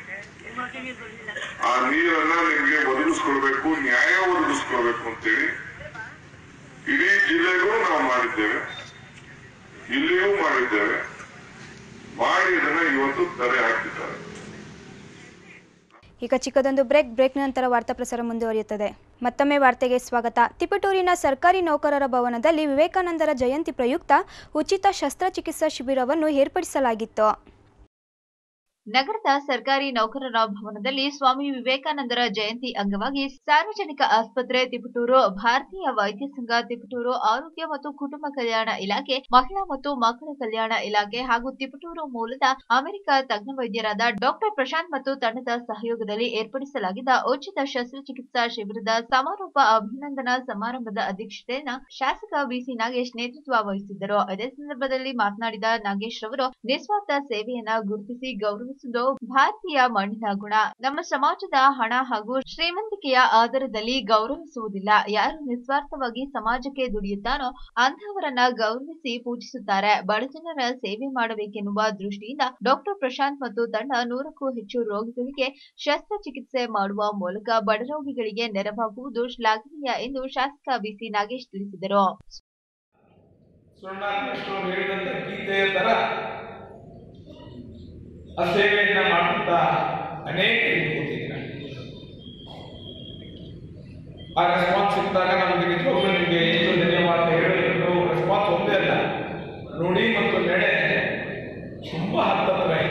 ಆ ನೀರನ್ನ ನಿಮಗೆ ಒದಗಿಸ್ಕೊಳ್ಬೇಕು ನ್ಯಾಯ ಒದಗಿಸ್ಕೊಳ್ಬೇಕು ಅಂತೇಳಿ ಇಡೀ ಜಿಲ್ಲೆಗೂ ನಾವು ಮಾಡಿದ್ದೇವೆ ಇಲ್ಲಿಯೂ ಮಾಡಿದ್ದೇವೆ ಮಾಡಿ ಇದನ್ನ ಇವತ್ತು ತಡೆ ಹಾಕಿದ್ದಾರೆ ಈಗ ಚಿಕ್ಕದೊಂದು ಬ್ರೇಕ್ ಬ್ರೇಕ್ ನಂತರ ವಾರ್ತಾ ಪ್ರಸಾರ ಮುಂದುವರಿಯುತ್ತದೆ ಮತ್ತೊಮ್ಮೆ ವಾರ್ತೆಗೆ ಸ್ವಾಗತ ತಿಪಟೂರಿನ ಸರ್ಕಾರಿ ನೌಕರರ ಭವನದಲ್ಲಿ ವಿವೇಕಾನಂದರ ಜಯಂತಿ ಪ್ರಯುಕ್ತ ಉಚಿತ ಶಸ್ತ್ರಚಿಕಿತ್ಸಾ ಶಿಬಿರವನ್ನು ಏರ್ಪಡಿಸಲಾಗಿತ್ತು ನಗರದ ಸರ್ಕಾರಿ ನೌಕರರ ಭವನದಲ್ಲಿ ಸ್ವಾಮಿ ವಿವೇಕಾನಂದರ ಜಯಂತಿ ಅಂಗವಾಗಿ ಸಾರ್ವಜನಿಕ ಆಸ್ಪತ್ರೆ ತಿಪಟೂರು ಭಾರತೀಯ ವೈದ್ಯ ಸಂಘ ತಿಪಟೂರು ಆರೋಗ್ಯ ಮತ್ತು ಕುಟುಂಬ ಕಲ್ಯಾಣ ಇಲಾಖೆ ಮಹಿಳಾ ಮತ್ತು ಮಕ್ಕಳ ಕಲ್ಯಾಣ ಇಲಾಖೆ ಹಾಗೂ ತಿಪಟೂರು ಮೂಲದ ಅಮೆರಿಕ ತಜ್ಞ ವೈದ್ಯರಾದ ಡಾಕ್ಟರ್ ಪ್ರಶಾಂತ್ ಮತ್ತು ತಂಡದ ಸಹಯೋಗದಲ್ಲಿ ಏರ್ಪಡಿಸಲಾಗಿದ್ದ ಉಚಿತ ಶಸ್ತ್ರಚಿಕಿತ್ಸಾ ಶಿಬಿರದ ಸಮಾರೋಪ ಅಭಿನಂದನಾ ಸಮಾರಂಭದ ಅಧ್ಯಕ್ಷತೆಯನ್ನ ಶಾಸಕ ಬಿಸಿ ನಾಗೇಶ್ ನೇತೃತ್ವ ವಹಿಸಿದ್ದರು ಇದೇ ಸಂದರ್ಭದಲ್ಲಿ ಮಾತನಾಡಿದ ನಾಗೇಶ್ ರವರು ನಿಸ್ವಾರ್ಥ ಸೇವೆಯನ್ನ ಗುರುತಿಸಿ ಗೌರವಿಸುವುದು ಭಾರತೀಯ ಮಣ್ಣಿನ ಗುಣ ನಮ್ಮ ಸಮಾಜದ ಹಣ ಹಾಗೂ ಶ್ರೀಮಂತಿಕೆಯ ಆಧಾರದಲ್ಲಿ ಗೌರವಿಸುವುದಿಲ್ಲ ಯಾರು ನಿಸ್ವಾರ್ಥವಾಗಿ ಸಮಾಜಕ್ಕೆ ದುಡಿಯುತ್ತಾನೋ ಅಂತಹವರನ್ನ ಗೌರವಿಸಿ ಪೂಜಿಸುತ್ತಾರೆ ಬಡಜನರ ಸೇವೆ ಮಾಡಬೇಕೆನ್ನುವ ದೃಷ್ಟಿಯಿಂದ ಡಾಕ್ಟರ್ ಪ್ರಶಾಂತ್ ಮತ್ತು ತಂಡ ನೂರಕ್ಕೂ ಹೆಚ್ಚು ರೋಗಿಗಳಿಗೆ ಶಸ್ತ್ರಚಿಕಿತ್ಸೆ ಮಾಡುವ ಮೂಲಕ ಬಡರೋಗಿಗಳಿಗೆ ನೆರವಾಗುವುದು ಶ್ಲಾಘನೀಯ ಎಂದು ಶಾಸಕ ಬಿಸಿ ನಾಗೇಶ್ ತಿಳಿಸಿದರು ಸುವರ್ಣಕೃಷ್ಣವರು ಹೇಳಿದಂತ ಗೀತೆಯ ತರ ಆ ಸೇವೆಯನ್ನ ಮಾಡುತ್ತಾ ಅನೇಕ ಕೂತಿದ್ದಾರೆ ಆ ರೆಸ್ಪಾನ್ಸ್ ಸಿಕ್ಕಿದಾಗ ನಮಗೆ ನಿಜವಾಗ್ಲೂ ನಿಮಗೆ ಎಷ್ಟು ಧನ್ಯವಾದ ಹೇಳಬೇಕು ರೆಸ್ಪಾನ್ಸ್ ಒಂದೇ ಅಲ್ಲ ನುಡಿ ಮತ್ತು ನಡೆ ತುಂಬಾ ಹತ್ತತ್ರ ಇದೆ.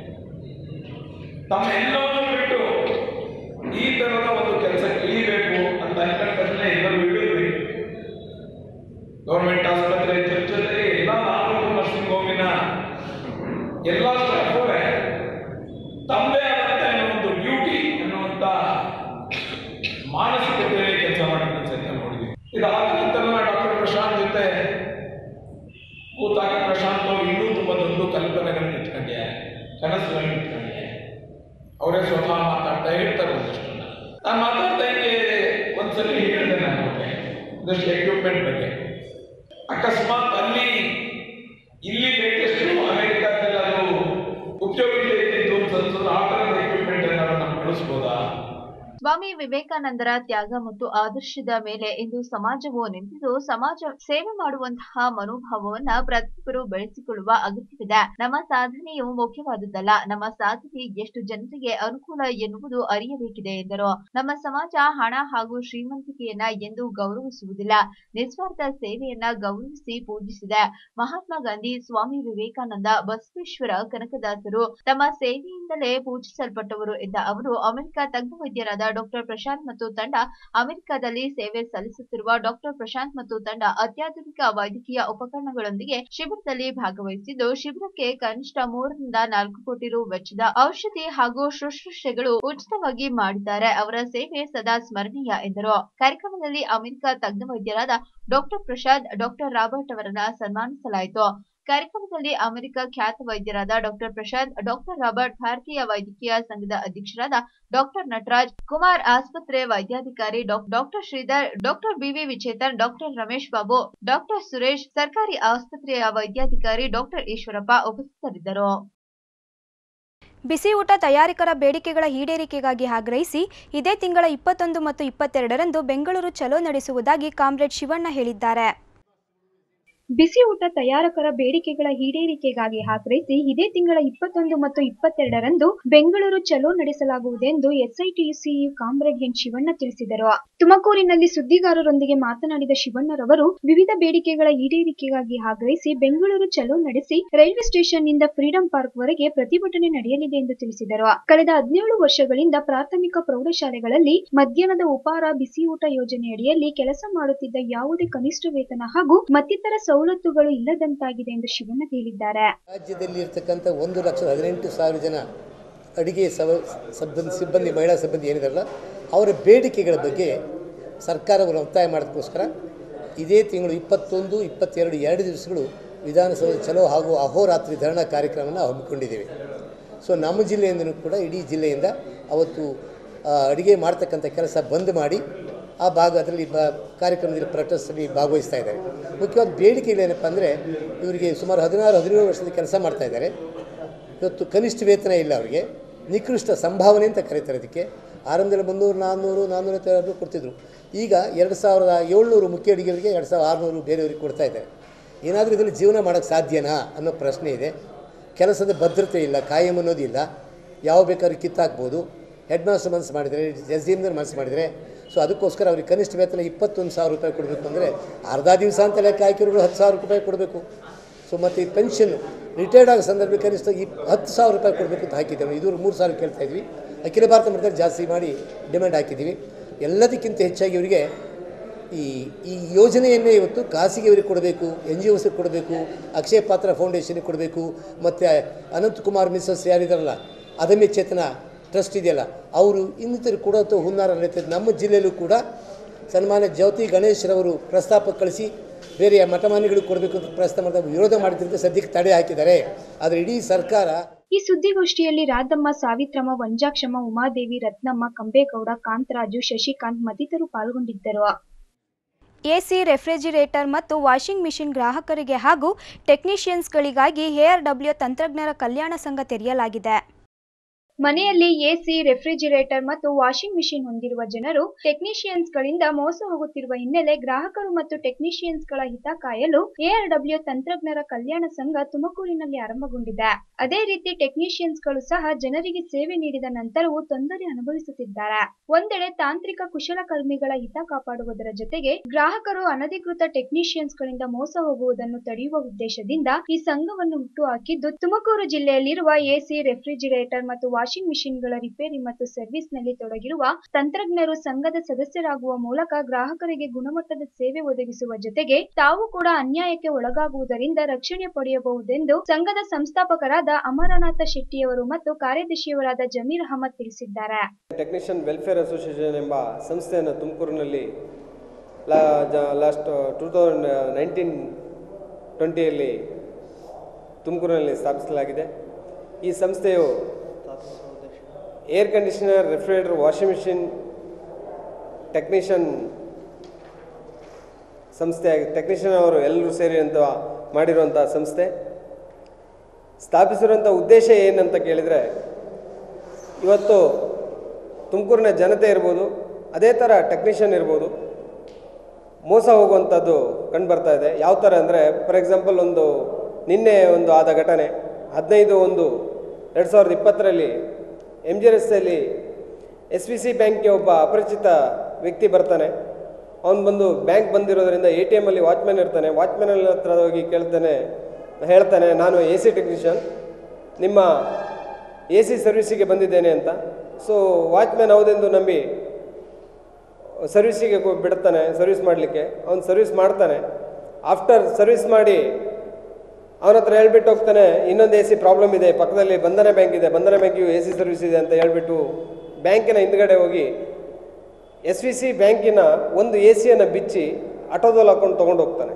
ತಮ್ಮ ಎಲ್ಲವನ್ನೂ ಬಿಟ್ಟು ಈ ತರದ ಒಂದು ಕೆಲಸಕ್ಕೆ ಇಳಿಬೇಕು ಅಂತ ಅನ್ಕೊಂಡ ತಕ್ಷಣ ಎಲ್ಲರೂ ಇಳಿದ್ವಿ ಗೌರ್ಮೆಂಟ್ ಆಸ್ಪತ್ರೆ ಜೊತೆಗೆ ಎಲ್ಲ ನಾಲ್ಕು ನರ್ಸಿಂಗ್ ಹೋಮಿನ ಎಲ್ಲ ಸ್ಟಾಫೇ ತಮ್ಮದೇ ಆದಂತ ಏನೋ ಒಂದು ಡ್ಯೂಟಿ ಅನ್ನುವಂತ ಮಾನಸಿಕತೆಯಲ್ಲಿ ಕೆಲಸ ಮಾಡಿದ ಸಹಿತ ನೋಡಿದ್ವಿ ಇದಾದ ನಂತರ ಡಾಕ್ಟರ್ ಪ್ರಶಾಂತ್ ಜೊತೆ ಕೂತಾಗ ಪ್ರಶಾಂತ್ ಅವರು ಇನ್ನೂ ತುಂಬಾ ದೊಡ್ಡ ಕಲ್ಪನೆಗಳನ್ನ ಇಟ್ಕೊಂಡಿದ್ದಾರೆ ಕನಸುಗಳನ್ನ ಇಟ್ಕೊಂಡಿದ್ದಾರೆ ಅವ್ರ ಅವರೇ ಸ್ವತಃ ಮಾತಾಡ್ತಾ ಇರ್ತಾರೆ ಒಂದಷ್ಟನ್ನ ನಾನು ಮಾತಾಡ್ತಾ ಇದ್ದೆ ಒಂದ್ಸಲಿ ಹೇಳಿದೆ ನಾನು ಅವ್ರಿಗೆ ಒಂದಷ್ಟು ಎಕ್ವಿಪ್ಮೆಂಟ್ ಬಗ್ಗೆ ಅಕಸ್ಮಾತ್ ಅಲ್ಲಿ ಇಲ್ಲಿ ಲೇಟೆಸ್ಟ್ ಅಮೆರಿಕಾದಲ್ಲಿ ಅದು ಉಪಯೋಗಕ್ಕೆ ಇದ್ದಿದ್ದು ಸ್ವಲ್ಪ ಆಲ್ಟರ್ನೇಟ್ ಎಕ್ವಿಪ್ಮೆಂಟ್ ಏನಾದ್ರು ನಾವು ಕಳಿಸ್ಬೋದಾ ಸ್ವಾಮಿ ವಿವೇಕಾನಂದರ ತ್ಯಾಗ ಮತ್ತು ಆದರ್ಶದ ಮೇಲೆ ಇಂದು ಸಮಾಜವು ನಿಂತಿದ್ದು ಸಮಾಜ ಸೇವೆ ಮಾಡುವಂತಹ ಮನೋಭಾವವನ್ನ ಪ್ರತಿಯೊಬ್ಬರು ಬೆಳೆಸಿಕೊಳ್ಳುವ ಅಗತ್ಯವಿದೆ ನಮ್ಮ ಸಾಧನೆಯು ಮುಖ್ಯವಾದುದಲ್ಲ ನಮ್ಮ ಸಾಧನೆ ಎಷ್ಟು ಜನರಿಗೆ ಅನುಕೂಲ ಎನ್ನುವುದು ಅರಿಯಬೇಕಿದೆ ಎಂದರು ನಮ್ಮ ಸಮಾಜ ಹಣ ಹಾಗೂ ಶ್ರೀಮಂತಿಕೆಯನ್ನ ಎಂದು ಗೌರವಿಸುವುದಿಲ್ಲ ನಿಸ್ವಾರ್ಥ ಸೇವೆಯನ್ನ ಗೌರವಿಸಿ ಪೂಜಿಸಿದೆ ಮಹಾತ್ಮ ಗಾಂಧಿ ಸ್ವಾಮಿ ವಿವೇಕಾನಂದ ಬಸವೇಶ್ವರ ಕನಕದಾಸರು ತಮ್ಮ ಸೇವೆಯಿಂದಲೇ ಪೂಜಿಸಲ್ಪಟ್ಟವರು ಎಂದ ಅವರು ಅಮೆರಿಕ ತಜ್ಞ ವೈದ್ಯರಾದ ಡಾಕ್ಟರ್ ಪ್ರಶಾಂತ್ ಮತ್ತು ತಂಡ ಅಮೆರಿಕದಲ್ಲಿ ಸೇವೆ ಸಲ್ಲಿಸುತ್ತಿರುವ ಡಾಕ್ಟರ್ ಪ್ರಶಾಂತ್ ಮತ್ತು ತಂಡ ಅತ್ಯಾಧುನಿಕ ವೈದ್ಯಕೀಯ ಉಪಕರಣಗಳೊಂದಿಗೆ ಶಿಬಿರದಲ್ಲಿ ಭಾಗವಹಿಸಿದ್ದು ಶಿಬಿರಕ್ಕೆ ಕನಿಷ್ಠ ಮೂರರಿಂದ ನಾಲ್ಕು ಕೋಟಿ ರು ವೆಚ್ಚದ ಔಷಧಿ ಹಾಗೂ ಶುಶ್ರೂಷೆಗಳು ಉಚಿತವಾಗಿ ಮಾಡಿದ್ದಾರೆ ಅವರ ಸೇವೆ ಸದಾ ಸ್ಮರಣೀಯ ಎಂದರು ಕಾರ್ಯಕ್ರಮದಲ್ಲಿ ಅಮೆರಿಕ ತಜ್ಞ ವೈದ್ಯರಾದ ಡಾಕ್ಟರ್ ಪ್ರಸಾದ್ ಡಾಕ್ಟರ್ ರಾಬರ್ಟ್ ಅವರನ್ನ ಸನ್ಮಾನಿಸಲಾಯಿತು ಕಾರ್ಯಕ್ರಮದಲ್ಲಿ ಅಮೆರಿಕ ಖ್ಯಾತ ವೈದ್ಯರಾದ ಡಾಕ್ಟರ್ ಪ್ರಶಾಂತ್ ಡಾಕ್ಟರ್ ರಾಬರ್ಟ್ ಭಾರತೀಯ ವೈದ್ಯಕೀಯ ಸಂಘದ ಅಧ್ಯಕ್ಷರಾದ ಡಾಕ್ಟರ್ ನಟರಾಜ್ ಕುಮಾರ್ ಆಸ್ಪತ್ರೆ ವೈದ್ಯಾಧಿಕಾರಿ ಡಾಕ್ಟರ್ ಶ್ರೀಧರ್ ಡಾಕ್ಟರ್ ಬಿವಿ ವಿಚೇತನ್ ಡಾಕ್ಟರ್ ರಮೇಶ್ ಬಾಬು ಡಾಕ್ಟರ್ ಸುರೇಶ್ ಸರ್ಕಾರಿ ಆಸ್ಪತ್ರೆಯ ವೈದ್ಯಾಧಿಕಾರಿ ಡಾಕ್ಟರ್ ಈಶ್ವರಪ್ಪ ಉಪಸ್ಥಿತರಿದ್ದರು ಬಿಸಿ ಊಟ ತಯಾರಕರ ಬೇಡಿಕೆಗಳ ಈಡೇರಿಕೆಗಾಗಿ ಆಗ್ರಹಿಸಿ ಇದೇ ತಿಂಗಳ ಇಪ್ಪತ್ತೊಂದು ಮತ್ತು ಇಪ್ಪತ್ತೆರಡರಂದು ಬೆಂಗಳೂರು ಚಲೋ ನಡೆಸುವುದಾಗಿ ಕಾಮ್ರೇಡ್ ಶಿವಣ್ಣ ಹೇಳಿದ್ದಾರೆ ಬಿಸಿ ಊಟ ತಯಾರಕರ ಬೇಡಿಕೆಗಳ ಈಡೇರಿಕೆಗಾಗಿ ಆಗ್ರಹಿಸಿ ಇದೇ ತಿಂಗಳ ಇಪ್ಪತ್ತೊಂದು ಮತ್ತು ಇಪ್ಪತ್ತೆರಡರಂದು ಬೆಂಗಳೂರು ಚಲೋ ನಡೆಸಲಾಗುವುದೆಂದು ಎಸ್ಐಟಿಯುಸಿಯು ಕಾಮ್ರೇಡ್ ಎನ್ ಶಿವಣ್ಣ ತಿಳಿಸಿದರು ತುಮಕೂರಿನಲ್ಲಿ ಸುದ್ದಿಗಾರರೊಂದಿಗೆ ಮಾತನಾಡಿದ ಶಿವಣ್ಣರವರು ವಿವಿಧ ಬೇಡಿಕೆಗಳ ಈಡೇರಿಕೆಗಾಗಿ ಆಗ್ರಹಿಸಿ ಬೆಂಗಳೂರು ಚಲೋ ನಡೆಸಿ ರೈಲ್ವೆ ಸ್ಟೇಷನ್ ನಿಂದ ಫ್ರೀಡಂ ಪಾರ್ಕ್ ವರೆಗೆ ಪ್ರತಿಭಟನೆ ನಡೆಯಲಿದೆ ಎಂದು ತಿಳಿಸಿದರು ಕಳೆದ ಹದಿನೇಳು ವರ್ಷಗಳಿಂದ ಪ್ರಾಥಮಿಕ ಪ್ರೌಢಶಾಲೆಗಳಲ್ಲಿ ಮಧ್ಯಾಹ್ನದ ಉಪಹಾರ ಬಿಸಿ ಊಟ ಯೋಜನೆಯಡಿಯಲ್ಲಿ ಕೆಲಸ ಮಾಡುತ್ತಿದ್ದ ಯಾವುದೇ ಕನಿಷ್ಠ ವೇತನ ಹಾಗೂ ಮತ್ತಿತರ ಸವಲತ್ತುಗಳು ಇಲ್ಲದಂತಾಗಿದೆ ಎಂದು ಶಿವಣ್ಣ ಹೇಳಿದ್ದಾರೆ ರಾಜ್ಯದಲ್ಲಿ ಇರ್ತಕ್ಕಂಥ ಒಂದು ಲಕ್ಷದ ಹದಿನೆಂಟು ಸಾವಿರ ಜನ ಅಡಿಗೆ ಸವ ಸಿಬ್ಬಂದಿ ಸಿಬ್ಬಂದಿ ಮಹಿಳಾ ಸಿಬ್ಬಂದಿ ಏನಿದಾರಲ್ಲ ಅವರ ಬೇಡಿಕೆಗಳ ಬಗ್ಗೆ ಸರ್ಕಾರವನ್ನು ಒತ್ತಾಯ ಮಾಡೋದಕ್ಕೋಸ್ಕರ ಇದೇ ತಿಂಗಳು ಇಪ್ಪತ್ತೊಂದು ಇಪ್ಪತ್ತೆರಡು ಎರಡು ದಿವಸಗಳು ವಿಧಾನಸೌಧ ಚಲೋ ಹಾಗೂ ಅಹೋರಾತ್ರಿ ಧರಣಾ ಕಾರ್ಯಕ್ರಮವನ್ನು ಹಮ್ಮಿಕೊಂಡಿದ್ದೇವೆ ಸೊ ನಮ್ಮ ಜಿಲ್ಲೆಯಿಂದಲೂ ಕೂಡ ಇಡೀ ಜಿಲ್ಲೆಯಿಂದ ಅವತ್ತು ಆ, ಅಡಿಗೆ ಮಾಡ್ತಕ್ಕಂಥ ಕೆಲಸ ಬಂದ್ ಮಾಡಿ ಆ ಭಾಗ ಅದರಲ್ಲಿ ಬ ಕಾರ್ಯಕ್ರಮದಲ್ಲಿ ಪ್ರೊಟೆಸ್ಟಲ್ಲಿ ಭಾಗವಹಿಸ್ತಾ ಇದ್ದಾರೆ ಮುಖ್ಯವಾದ ಬೇಡಿಕೆಗಳೇನಪ್ಪ ಅಂದರೆ ಇವರಿಗೆ ಸುಮಾರು ಹದಿನಾರು ಹದಿನೇಳು ವರ್ಷದ ಕೆಲಸ ಮಾಡ್ತಾ ಇದ್ದಾರೆ ಇವತ್ತು ಕನಿಷ್ಠ ವೇತನ ಇಲ್ಲ ಅವರಿಗೆ ನಿಕೃಷ್ಟ ಸಂಭಾವನೆ ಅಂತ ಕರೀತಾರೆ ಅದಕ್ಕೆ ಆರಂಭದಲ್ಲಿ ಮುನ್ನೂರು ನಾನ್ನೂರು ನಾನ್ನೂರೈವತ್ತು ಕೊಡ್ತಿದ್ರು ಈಗ ಎರಡು ಸಾವಿರದ ಏಳ್ನೂರು ಮುಖ್ಯ ಅಡಿಗೆಯವರಿಗೆ ಎರಡು ಸಾವಿರದ ಆರುನೂರು ಬೇರೆಯವರಿಗೆ ಕೊಡ್ತಾ ಇದ್ದಾರೆ ಏನಾದರೂ ಇದರಲ್ಲಿ ಜೀವನ ಮಾಡೋಕ್ಕೆ ಸಾಧ್ಯನಾ ಅನ್ನೋ ಪ್ರಶ್ನೆ ಇದೆ ಕೆಲಸದ ಭದ್ರತೆ ಇಲ್ಲ ಕಾಯಂ ಅನ್ನೋದಿಲ್ಲ ಯಾವ ಬೇಕಾದ್ರೂ ಕಿತ್ತಾಕ್ಬೋದು ಹೆಡ್ ಮಾಸ್ಟರ್ ಮನಸ್ಸು ಮಾಡಿದರೆ ಎಸ್ ಡಿ ಎಮ್ನವ್ರು ಮನಸ್ಸು ಮಾಡಿದರೆ ಸೊ ಅದಕ್ಕೋಸ್ಕರ ಅವ್ರಿಗೆ ಕನಿಷ್ಠ ವೇತನ ಇಪ್ಪತ್ತೊಂದು ಸಾವಿರ ರೂಪಾಯಿ ಕೊಡಬೇಕು ಅಂದರೆ ಅರ್ಧ ದಿವಸ ಅಂತ ಲೆಕ್ಕ ಹಾಕಿರೋರು ಹತ್ತು ಸಾವಿರ ರೂಪಾಯಿ ಕೊಡಬೇಕು ಸೊ ಮತ್ತು ಈ ಪೆನ್ಷನ್ ರಿಟೈರ್ಡ್ ಆಗೋ ಸಂದರ್ಭ ಕನಿಷ್ಠ ಇಪ್ ಹತ್ತು ಸಾವಿರ ರೂಪಾಯಿ ಕೊಡಬೇಕು ಅಂತ ಹಾಕಿದ್ದೇವೆ ಇದು ಮೂರು ಸಾವಿರ ಕೇಳ್ತಾ ಇದ್ವಿ ಅಖಿಲ ಭಾರತ ಮಟ್ಟದಲ್ಲಿ ಜಾಸ್ತಿ ಮಾಡಿ ಡಿಮ್ಯಾಂಡ್ ಹಾಕಿದ್ದೀವಿ ಎಲ್ಲದಕ್ಕಿಂತ ಹೆಚ್ಚಾಗಿ ಇವರಿಗೆ ಈ ಈ ಯೋಜನೆಯನ್ನೇ ಇವತ್ತು ಖಾಸಗಿಯವರಿಗೆ ಕೊಡಬೇಕು ಎನ್ ಜಿ ಒಸ್ಗೆ ಕೊಡಬೇಕು ಅಕ್ಷಯ ಪಾತ್ರ ಫೌಂಡೇಶನ್ಗೆ ಕೊಡಬೇಕು ಮತ್ತು ಅನಂತಕುಮಾರ್ ಮಿಸಸ್ ಯಾರಿದಾರಲ್ಲ ಅದಮ್ಯ ಚೇತನ ಟ್ರಸ್ಟ್ ಇದೆಯಲ್ಲ ಅವರು ಇನ್ನಿತರು ಕೂಡ ಅಥವಾ ಹುನ್ನಾರ ನಡೀತದೆ ನಮ್ಮ ಜಿಲ್ಲೆಯಲ್ಲೂ ಕೂಡ ಸನ್ಮಾನ್ಯ ಜ್ಯೋತಿ ಗಣೇಶ್ರವರು ಪ್ರಸ್ತಾಪ ಕಳಿಸಿ ಬೇರೆ ಮಠಮಾನ್ಯಗಳಿಗೆ ಕೊಡಬೇಕು ಅಂತ ಪ್ರಸ್ತಾಪ ಮಾಡಿದಾಗ ವಿರೋಧ ಮಾಡಿದ್ರಿಂದ ಸದ್ಯಕ್ಕೆ ತಡೆ ಹಾಕಿದ್ದಾರೆ ಆದರೆ ಇಡೀ ಸರ್ಕಾರ ಈ ಸುದ್ದಿಗೋಷ್ಠಿಯಲ್ಲಿ ರಾಧಮ್ಮ ಸಾವಿತ್ರಮ್ಮ ವಂಜಾಕ್ಷಮ್ಮ ಉಮಾದೇವಿ ರತ್ನಮ್ಮ ಕಂಬೇಗೌಡ ಕಾಂತರಾಜು ಶಶಿಕಾಂತ್ ಮತ್ತಿತರರು ಪಾಲ್ಗೊಂಡಿದ್ದರು ಎಸಿ ರೆಫ್ರಿಜಿರೇಟರ್ ಮತ್ತು ವಾಷಿಂಗ್ ಮಿಷಿನ್ ಗ್ರಾಹಕರಿಗೆ ಹಾಗೂ ಟೆಕ್ನಿಷಿಯನ್ಸ್ಗಳಿಗಾಗಿ ಎಆರ್ಡಬ್ಲ್ಯೂ ತಂತ್ರಜ್ಞರ ಕಲ್ಯಾಣ ಸಂಘ ತೆರೆಯಲಾಗಿದೆ ಮನೆಯಲ್ಲಿ ಎಸಿ ರೆಫ್ರಿಜಿರೇಟರ್ ಮತ್ತು ವಾಷಿಂಗ್ ಮಿಷಿನ್ ಹೊಂದಿರುವ ಜನರು ಟೆಕ್ನಿಷಿಯನ್ಸ್ ಗಳಿಂದ ಮೋಸ ಹೋಗುತ್ತಿರುವ ಹಿನ್ನೆಲೆ ಗ್ರಾಹಕರು ಮತ್ತು ಟೆಕ್ನಿಷಿಯನ್ಸ್ ಗಳ ಹಿತ ಕಾಯಲು ಎಆರ್ಡಬ್ಲ್ಯೂ ತಂತ್ರಜ್ಞರ ಕಲ್ಯಾಣ ಸಂಘ ತುಮಕೂರಿನಲ್ಲಿ ಆರಂಭಗೊಂಡಿದೆ ಅದೇ ರೀತಿ ಟೆಕ್ನಿಷಿಯನ್ಸ್ ಗಳು ಸಹ ಜನರಿಗೆ ಸೇವೆ ನೀಡಿದ ನಂತರವೂ ತೊಂದರೆ ಅನುಭವಿಸುತ್ತಿದ್ದಾರೆ ಒಂದೆಡೆ ತಾಂತ್ರಿಕ ಕುಶಲಕರ್ಮಿಗಳ ಹಿತ ಕಾಪಾಡುವುದರ ಜೊತೆಗೆ ಗ್ರಾಹಕರು ಅನಧಿಕೃತ ಟೆಕ್ನಿಷಿಯನ್ಸ್ ಗಳಿಂದ ಮೋಸ ಹೋಗುವುದನ್ನು ತಡೆಯುವ ಉದ್ದೇಶದಿಂದ ಈ ಸಂಘವನ್ನು ಹುಟ್ಟುಹಾಕಿದ್ದು ತುಮಕೂರು ಜಿಲ್ಲೆಯಲ್ಲಿರುವ ಎಸಿ ರೆಫ್ರಿಜಿರೇಟರ್ ಮತ್ತು ವಾಷಿಂಗ್ ಮಿಷಿನ್ಗಳ ರಿಪೇರಿ ಮತ್ತು ಸರ್ವಿಸ್ ನಲ್ಲಿ ತೊಡಗಿರುವ ತಂತ್ರಜ್ಞರು ಸಂಘದ ಸದಸ್ಯರಾಗುವ ಮೂಲಕ ಗ್ರಾಹಕರಿಗೆ ಗುಣಮಟ್ಟದ ಸೇವೆ ಒದಗಿಸುವ ಜೊತೆಗೆ ತಾವು ಕೂಡ ಅನ್ಯಾಯಕ್ಕೆ ಒಳಗಾಗುವುದರಿಂದ ರಕ್ಷಣೆ ಪಡೆಯಬಹುದೆಂದು ಸಂಘದ ಸಂಸ್ಥಾಪಕರಾದ ಅಮರನಾಥ ಶೆಟ್ಟಿಯವರು ಮತ್ತು ಕಾರ್ಯದರ್ಶಿಯವರಾದ ಜಮೀರ್ ಅಹಮದ್ ತಿಳಿಸಿದ್ದಾರೆ ಟೆಕ್ನಿಷಿಯನ್ ವೆಲ್ಫೇರ್ ಅಸೋಸಿಯೇಷನ್ ಎಂಬ ಸಂಸ್ಥೆಯನ್ನು ತುಮಕೂರಿನಲ್ಲಿ ಲಾಸ್ಟ್ ಟೂ ತೌಸಂಡ್ ನೈನ್ಟೀನ್ ಟ್ವೆಂಟಿಯಲ್ಲಿ ತುಮಕೂರಿನಲ್ಲಿ ಸ್ಥಾಪಿಸಲಾಗಿದೆ ಈ ಸಂಸ್ಥೆಯು air conditioner refrigerator washing machine technician ಸಂಸ್ಥೆ ಆಗಿ ಟೆಕ್ನಿಷಿಯನ್ ಅವರು ಎಲ್ಲರೂ ಸೇರಿ ಅಂತ ಮಾಡಿರುವಂಥ ಸಂಸ್ಥೆ ಸ್ಥಾಪಿಸಿರುವಂಥ ಉದ್ದೇಶ ಏನಂತ ಕೇಳಿದರೆ ಇವತ್ತು ತುಮಕೂರಿನ ಜನತೆ ಇರ್ಬೋದು ಅದೇ ಥರ ಟೆಕ್ನಿಷಿಯನ್ ಇರ್ಬೋದು ಮೋಸ ಹೋಗುವಂಥದ್ದು ಕಂಡು ಬರ್ತಾ ಇದೆ ಯಾವ ಥರ ಅಂದರೆ ಫಾರ್ ಎಕ್ಸಾಂಪಲ್ ಒಂದು ನಿನ್ನೆ ಒಂದು ಆದ ಘಟನೆ ಹದಿನೈದು ಒಂದು ಎರಡು ಸಾವಿರದ ಇಪ್ಪತ್ತರಲ್ಲಿ ಎಮ್ ಜಿ ರಸ್ತೆಯಲ್ಲಿ ಎಸ್ ವಿ ಸಿ ಬ್ಯಾಂಕ್ಗೆ ಒಬ್ಬ ಅಪರಿಚಿತ ವ್ಯಕ್ತಿ ಬರ್ತಾನೆ ಅವನು ಬಂದು ಬ್ಯಾಂಕ್ ಬಂದಿರೋದ್ರಿಂದ ಎ ಟಿ ಎಮ್ಮಲ್ಲಿ ವಾಚ್ಮ್ಯಾನ್ ಇರ್ತಾನೆ ವಾಚ್ಮ್ಯಾನ್ ಹತ್ರ ಹೋಗಿ ಕೇಳ್ತಾನೆ ಹೇಳ್ತಾನೆ ನಾನು ಎ ಸಿ ಟೆಕ್ನಿಷಿಯನ್ ನಿಮ್ಮ ಎ ಸಿ ಸರ್ವಿಸಿಗೆ ಬಂದಿದ್ದೇನೆ ಅಂತ ಸೊ ವಾಚ್ಮ್ಯಾನ್ ಹೌದೆಂದು ನಂಬಿ ಸರ್ವಿಸಿಗೆ ಕೊ- ಬಿಡ್ತಾನೆ ಸರ್ವಿಸ್ ಮಾಡಲಿಕ್ಕೆ ಅವ್ನು ಸರ್ವಿಸ್ ಮಾಡ್ತಾನೆ ಆಫ್ಟರ್ ಸರ್ವಿಸ್ ಮಾಡಿ ಅವನ ಹತ್ರ ಹೇಳ್ಬಿಟ್ಟು ಹೋಗ್ತಾನೆ ಇನ್ನೊಂದು ಎ ಸಿ ಪ್ರಾಬ್ಲಮ್ ಇದೆ ಪಕ್ಕದಲ್ಲಿ ಬಂಧನ ಬ್ಯಾಂಕ್ ಇದೆ ಬಂಧನ ಬ್ಯಾಂಕಿಗೂ ಎ ಸಿ ಸರ್ವಿಸ್ ಇದೆ ಅಂತ ಹೇಳ್ಬಿಟ್ಟು ಬ್ಯಾಂಕಿನ ಹಿಂದ್ಗಡೆ ಹೋಗಿ ಎಸ್ ವಿ ಸಿ ಬ್ಯಾಂಕಿನ ಒಂದು ಎ ಸಿಯನ್ನು ಬಿಚ್ಚಿ ಆಟೋದಲ್ಲಿ ಹಾಕೊಂಡು ತೊಗೊಂಡು ಹೋಗ್ತಾನೆ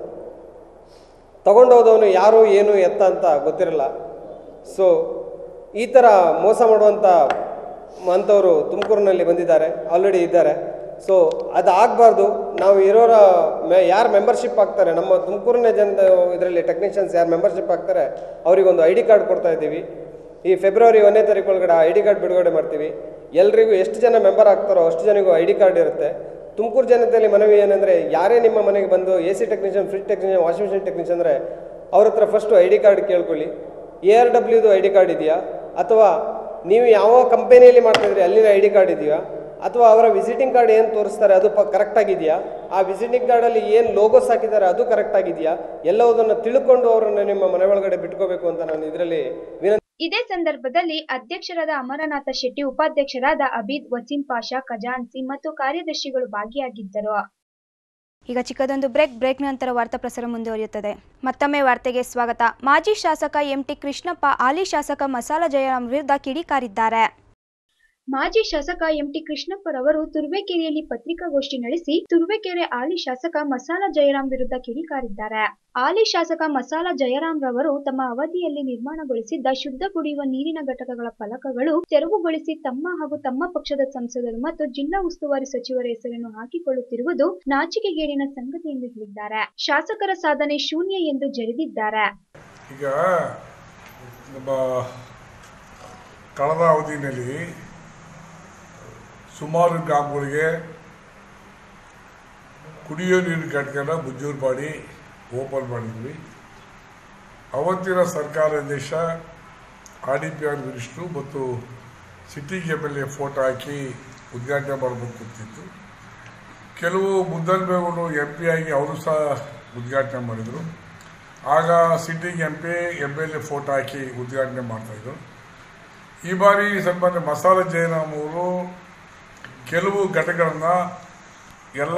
ತಗೊಂಡೋದವನು ಯಾರು ಏನು ಎತ್ತ ಅಂತ ಗೊತ್ತಿರಲ್ಲ ಸೊ ಈ ಥರ ಮೋಸ ಮಾಡುವಂಥ ಅಂಥವರು ತುಮಕೂರಿನಲ್ಲಿ ಬಂದಿದ್ದಾರೆ ಆಲ್ರೆಡಿ ಇದ್ದಾರೆ ಸೊ ಅದು ಆಗಬಾರ್ದು ನಾವು ಇರೋರ ಮೆ ಯಾರು ಮೆಂಬರ್ಶಿಪ್ ಆಗ್ತಾರೆ ನಮ್ಮ ತುಮಕೂರಿನ ಜನದ ಇದರಲ್ಲಿ ಟೆಕ್ನಿಷಿಯನ್ಸ್ ಯಾರು ಮೆಂಬರ್ಶಿಪ್ ಆಗ್ತಾರೆ ಅವರಿಗೊಂದು ಐ ಡಿ ಕಾರ್ಡ್ ಕೊಡ್ತಾ ಇದ್ದೀವಿ ಈ ಫೆಬ್ರವರಿ ಒಂದನೇ ತಾರೀಕು ಒಳಗಡೆ ಐ ಡಿ ಕಾರ್ಡ್ ಬಿಡುಗಡೆ ಮಾಡ್ತೀವಿ ಎಲ್ರಿಗೂ ಎಷ್ಟು ಜನ ಮೆಂಬರ್ ಆಗ್ತಾರೋ ಅಷ್ಟು ಜನಗೂ ಐ ಡಿ ಕಾರ್ಡ್ ಇರುತ್ತೆ ತುಮಕೂರು ಜನತೆಯಲ್ಲಿ ಮನವಿ ಏನಂದರೆ ಯಾರೇ ನಿಮ್ಮ ಮನೆಗೆ ಬಂದು A C technician fridge technician washing machine technician ಅಂದರೆ ಅವ್ರ ಹತ್ರ ಫಸ್ಟು ಐ ಡಿ ಕಾರ್ಡ್ ಕೇಳ್ಕೊಳ್ಳಿ ಎ ಆರ್ ಡಬ್ಲ್ಯೂದು ಐ ಡಿ ಕಾರ್ಡ್ ಇದೆಯಾ ಅಥವಾ ನೀವು ಯಾವ ಕಂಪನಿಯಲ್ಲಿ ಮಾಡ್ತಾಯಿದ್ರಿ ಅಲ್ಲಿನ ಐ ಡಿ ಕಾರ್ಡ್ ಇದೆಯಾ ಅಥವಾ ಅವರ ವಿಸಿಟಿಂಗ್ ಕಾರ್ಡ್ ಏನು ತೋರಿಸ್ತಾರೆ ಅದು ಪ ಕರೆಕ್ಟ್ ಆಗಿದೆಯಾ ಆ ವಿಸಿಟಿಂಗ್ ಕಾರ್ಡಲ್ಲಿ ಏನು ಲೋಗೋಸ್ ಹಾಕಿದ್ದಾರೆ ಅದು ಕರೆಕ್ಟ್ ಆಗಿದೆಯಾ ಎಲ್ಲವುದನ್ನು ತಿಳ್ಕೊಂಡು ಅವರನ್ನು ನಿಮ್ಮ ಮನೆ ಒಳಗಡೆ ಬಿಟ್ಕೋಬೇಕು ಅಂತ ನಾನು ಇದರಲ್ಲಿ ವಿನಂತಿ ಇದೇ ಸಂದರ್ಭದಲ್ಲಿ ಅಧ್ಯಕ್ಷರಾದ ಅಮರನಾಥ ಶೆಟ್ಟಿ ಉಪಾಧ್ಯಕ್ಷರಾದ ಅಬೀದ್ ವಸೀಂ ಪಾಷಾ ಖಜಾನ್ಸಿ ಮತ್ತು ಕಾರ್ಯದರ್ಶಿಗಳು ಭಾಗಿಯಾಗಿದ್ದರು ಈಗ ಚಿಕ್ಕದೊಂದು ಬ್ರೇಕ್ ಬ್ರೇಕ್ ನಂತರ ವಾರ್ತಾ ಪ್ರಸಾರ ಮುಂದುವರಿಯುತ್ತದೆ ಮತ್ತೊಮ್ಮೆ ವಾರ್ತೆಗೆ ಸ್ವಾಗತ ಮಾಜಿ ಶಾಸಕ ಎಂಟಿ ಕೃಷ್ಣಪ್ಪ ಹಾಲಿ ಶಾಸಕ ಮಸಾಲ ಜಯರಾಮ್ ವಿರುದ್ಧ ಕಿಡಿಕಾರಿದ್ದಾರೆ ಮಾಜಿ ಶಾಸಕ ಎಂಟಿ ಕೃಷ್ಣಪ್ಪರವರು ತುರುವೇಕೆರೆಯಲ್ಲಿ ಪತ್ರಿಕಾಗೋಷ್ಠಿ ನಡೆಸಿ ತುರುವೇಕೆರೆ ಹಾಲಿ ಶಾಸಕ ಮಸಾಲ ಜಯರಾಮ್ ವಿರುದ್ಧ ಕಿಡಿಕಾರಿದ್ದಾರೆ ಹಾಲಿ ಶಾಸಕ ಮಸಾಲ ಜಯರಾಮ್ ರವರು ತಮ್ಮ ಅವಧಿಯಲ್ಲಿ ನಿರ್ಮಾಣಗೊಳಿಸಿದ್ದ ಶುದ್ಧ ಕುಡಿಯುವ ನೀರಿನ ಘಟಕಗಳ ಫಲಕಗಳು ತೆರವುಗೊಳಿಸಿ ತಮ್ಮ ಹಾಗೂ ತಮ್ಮ ಪಕ್ಷದ ಸಂಸದರು ಮತ್ತು ಜಿಲ್ಲಾ ಉಸ್ತುವಾರಿ ಸಚಿವರ ಹೆಸರನ್ನು ಹಾಕಿಕೊಳ್ಳುತ್ತಿರುವುದು ನಾಚಿಕೆಗೇಡಿನ ಸಂಗತಿ ಎಂದು ಹೇಳಿದ್ದಾರೆ ಶಾಸಕರ ಸಾಧನೆ ಶೂನ್ಯ ಎಂದು ಜರಿದಿದ್ದಾರೆ ಈಗ ನಮ್ಮ ಕಳೆದ ಅವಧಿಯಲ್ಲಿ ಸುಮಾರು ಗ್ರಾಮಗಳಿಗೆ ಕುಡಿಯೋ ನೀರು ಘಟಕನ ಮಂಜೂರು ಮಾಡಿ ಓಪನ್ ಮಾಡಿದ್ವಿ ಅವತ್ತಿನ ಸರ್ಕಾರ ದೇಶ R D P R minister ಮತ್ತು sitting M L A photo ಹಾಕಿ ಉದ್ಘಾಟನೆ ಮಾಡಬೇಕು ಅಂತಿತ್ತು ಕೆಲವು ಮುದ್ದನ್ಬೇಗೌಡರು ಎಂ ಪಿ ಆಗಿ ಅವರು ಸಹ ಉದ್ಘಾಟನೆ ಮಾಡಿದರು ಆಗ sitting M P M L A photo ಹಾಕಿ ಉದ್ಘಾಟನೆ ಮಾಡ್ತಾಯಿದ್ರು ಈ ಬಾರಿ ಸನ್ಮಾನ್ಯ ಮಸಾಲ ಜಯರಾಮ್ ಅವರು ಕೆಲವು ಘಟಕಗಳನ್ನು ಎಲ್ಲ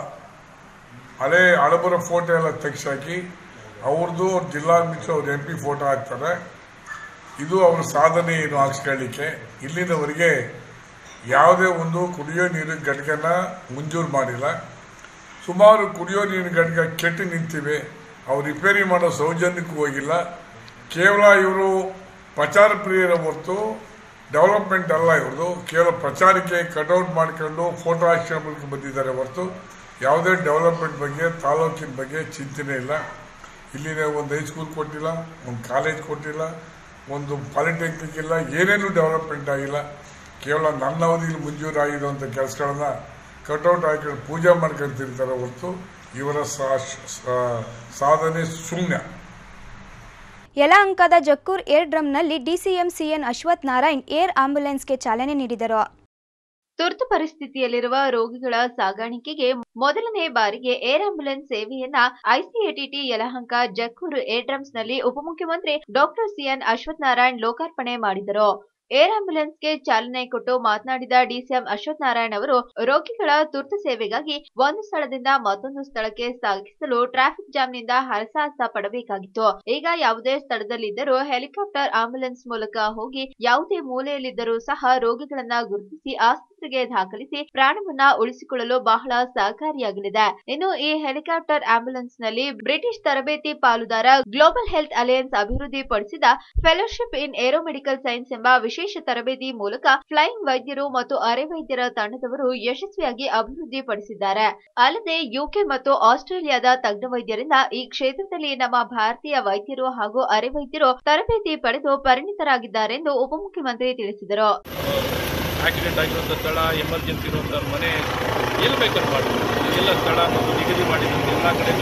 ಹಳೆ ಹಳಬರ ಫೋಟೋ ಎಲ್ಲ ತೆಗೆಸಾಕಿ ಅವ್ರದ್ದು ಜಿಲ್ಲಾ ಮಿನಿಸ್ಟರ್ ಅವ್ರ ಎಂ ಪಿ ಫೋಟೋ ಹಾಕ್ತಾರೆ ಇದು ಅವ್ರ ಸಾಧನೆ ಏನು ಹಾಕ್ಸ್ಕೊಳ್ಳಿಕ್ಕೆ ಇಲ್ಲಿನವರೆಗೆ ಯಾವುದೇ ಒಂದು ಕುಡಿಯೋ ನೀರಿನ ಘಟಕನ ಮಂಜೂರು ಮಾಡಿಲ್ಲ ಸುಮಾರು ಕುಡಿಯೋ ನೀರಿನ ಘಟಕ ಕೆಟ್ಟು ನಿಂತಿವೆ ಅವ್ರು ರಿಪೇರಿ ಮಾಡೋ ಸೌಜನ್ಯಕ್ಕೂ ಹೋಗಿಲ್ಲ ಕೇವಲ ಇವರು ಪ್ರಚಾರ ಪ್ರಿಯರ ಹೊರತು ಡೆವಲಪ್ಮೆಂಟ್ ಅಲ್ಲ ಇವ್ರದ್ದು ಕೇವಲ ಪ್ರಚಾರಕ್ಕೆ ಕಟೌಟ್ ಮಾಡ್ಕೊಂಡು ಫೋಟೋ ಹಾಕ್ಸ್ಕೊಂಡ್ಬಿಟ್ಟು ಬಂದಿದ್ದಾರೆ ಹೊರತು ಯಾವುದೇ ಡೆವಲಪ್ಮೆಂಟ್ ಬಗ್ಗೆ ತಾಲೂಕಿನ ಬಗ್ಗೆ ಚಿಂತನೆ ಇಲ್ಲ ಇಲ್ಲಿನ ಒಂದು ಹೈಸ್ಕೂಲ್ ಕೊಟ್ಟಿಲ್ಲ ಒಂದು ಕಾಲೇಜ್ ಕೊಟ್ಟಿಲ್ಲ ಒಂದು ಪಾಲಿಟೆಕ್ನಿಕ್ ಇಲ್ಲ ಏನೇನು ಡೆವಲಪ್ಮೆಂಟ್ ಆಗಿಲ್ಲ ಕೇವಲ ನನ್ನ ಅವಧಿಯಲ್ಲಿ ಮಂಜೂರಾಗಿರುವಂಥ ಕೆಲಸಗಳನ್ನ ಕಟೌಟ್ ಹಾಕೊಂಡು ಪೂಜೆ ಮಾಡ್ಕೊಂತಿರ್ತಾರೆ ಹೊರತು ಇವರ ಸಾ- ಸಾ- ಸಾಧನೆ ಶೂನ್ಯ ಯಲಹಂಕದ ಜಕ್ಕೂರ್ ಏರ್ ಡ್ರಮ್ನಲ್ಲಿ DCM CN Ashwath Narayan air ಆಂಬ್ಯುಲೆನ್ಸ್ಗೆ ಚಾಲನೆ ನೀಡಿದರು ತುರ್ತು ಪರಿಸ್ಥಿತಿಯಲ್ಲಿರುವ ರೋಗಿಗಳ ಸಾಗಾಣಿಕೆಗೆ ಮೊದಲನೇ ಬಾರಿಗೆ ಏರ್ ಆಂಬ್ಯುಲೆನ್ಸ್ ಸೇವೆಯನ್ನ ICATT Yelahanka Jakkur aerodrome ನಲ್ಲಿ ಉಪಮುಖ್ಯಮಂತ್ರಿ ಡಾಕ್ಟರ್ ಸಿಎನ್ ಅಶ್ವಥ್ ನಾರಾಯಣ್ ಲೋಕಾರ್ಪಣೆ ಮಾಡಿದರು ಏರ್ ಆಂಬ್ಯುಲೆನ್ಸ್ಗೆ ಚಾಲನೆ ಕೊಟ್ಟು ಮಾತನಾಡಿದ ಡಿಸಿಎಂ ಅಶ್ವಥ್ ನಾರಾಯಣ್ ಅವರು ರೋಗಿಗಳ ತುರ್ತು ಸೇವೆಗಾಗಿ ಒಂದು ಸ್ಥಳದಿಂದ ಮತ್ತೊಂದು ಸ್ಥಳಕ್ಕೆ ಸಾಗಿಸಲು ಟ್ರಾಫಿಕ್ ಜಾಮ್ನಿಂದ ಹರಸಾಹಸ ಪಡಬೇಕಾಗಿತ್ತು ಈಗ ಯಾವುದೇ ಸ್ಥಳದಲ್ಲಿದ್ದರೂ ಹೆಲಿಕಾಪ್ಟರ್ ಆಂಬ್ಯುಲೆನ್ಸ್ ಮೂಲಕ ಹೋಗಿ ಯಾವುದೇ ಮೂಲೆಯಲ್ಲಿದ್ದರೂ ಸಹ ರೋಗಿಗಳನ್ನ ಗುರುತಿಸಿ ಆಸ್ಪತ್ರೆಗೆ ದಾಖಲಿಸಿ ಪ್ರಾಣವನ್ನ ಉಳಿಸಿಕೊಳ್ಳಲು ಬಹಳ ಸಹಕಾರಿಯಾಗಲಿದೆ ಇನ್ನು ಈ ಹೆಲಿಕಾಪ್ಟರ್ ಆಂಬ್ಯುಲೆನ್ಸ್ ನಲ್ಲಿ ಬ್ರಿಟಿಷ್ ತರಬೇತಿ ಪಾಲುದಾರ ಗ್ಲೋಬಲ್ ಹೆಲ್ತ್ ಅಲಯನ್ಸ್ ಅಭಿವೃದ್ಧಿಪಡಿಸಿದ ಫೆಲೋಶಿಪ್ ಇನ್ ಏರೋಮೆಡಿಕಲ್ ಸೈನ್ಸ್ ಎಂಬ ವಿಶೇಷ ವಿಶೇಷ ತರಬೇತಿ ಮೂಲಕ ಫ್ಲೈಯಿಂಗ್ ವೈದ್ಯರು ಮತ್ತು ಅರೆ ವೈದ್ಯರ ತಂಡದವರು ಯಶಸ್ವಿಯಾಗಿ ಅಭಿವೃದ್ಧಿಪಡಿಸಿದ್ದಾರೆ ಅಲ್ಲದೆ ಯುಕೆ ಮತ್ತು ಆಸ್ಟ್ರೇಲಿಯಾದ ತಜ್ಞ ವೈದ್ಯರಿಂದ ಈ ಕ್ಷೇತ್ರದಲ್ಲಿ ನಮ್ಮ ಭಾರತೀಯ ವೈದ್ಯರು ಹಾಗೂ ಅರೆ ವೈದ್ಯರು ತರಬೇತಿ ಪಡೆದು ಪರಿಣಿತರಾಗಿದ್ದಾರೆಂದು ಉಪಮುಖ್ಯಮಂತ್ರಿ ತಿಳಿಸಿದರು ಆಕ್ಸಿಡೆಂಟ್ ಆಗಿರುವಂಥ ಸ್ಥಳ ಎಮರ್ಜೆನ್ಸಿ ಇರುವಂಥ ಮನೆ ಎಲ್ಲಿ ಬೇಕಾದ್ರೂ ಮಾಡ್ಬೋದು ಎಲ್ಲ ಸ್ಥಳ ಮತ್ತು ನಿಗದಿ ಮಾಡಿದಂತೆ ಎಲ್ಲ ಕಡೆ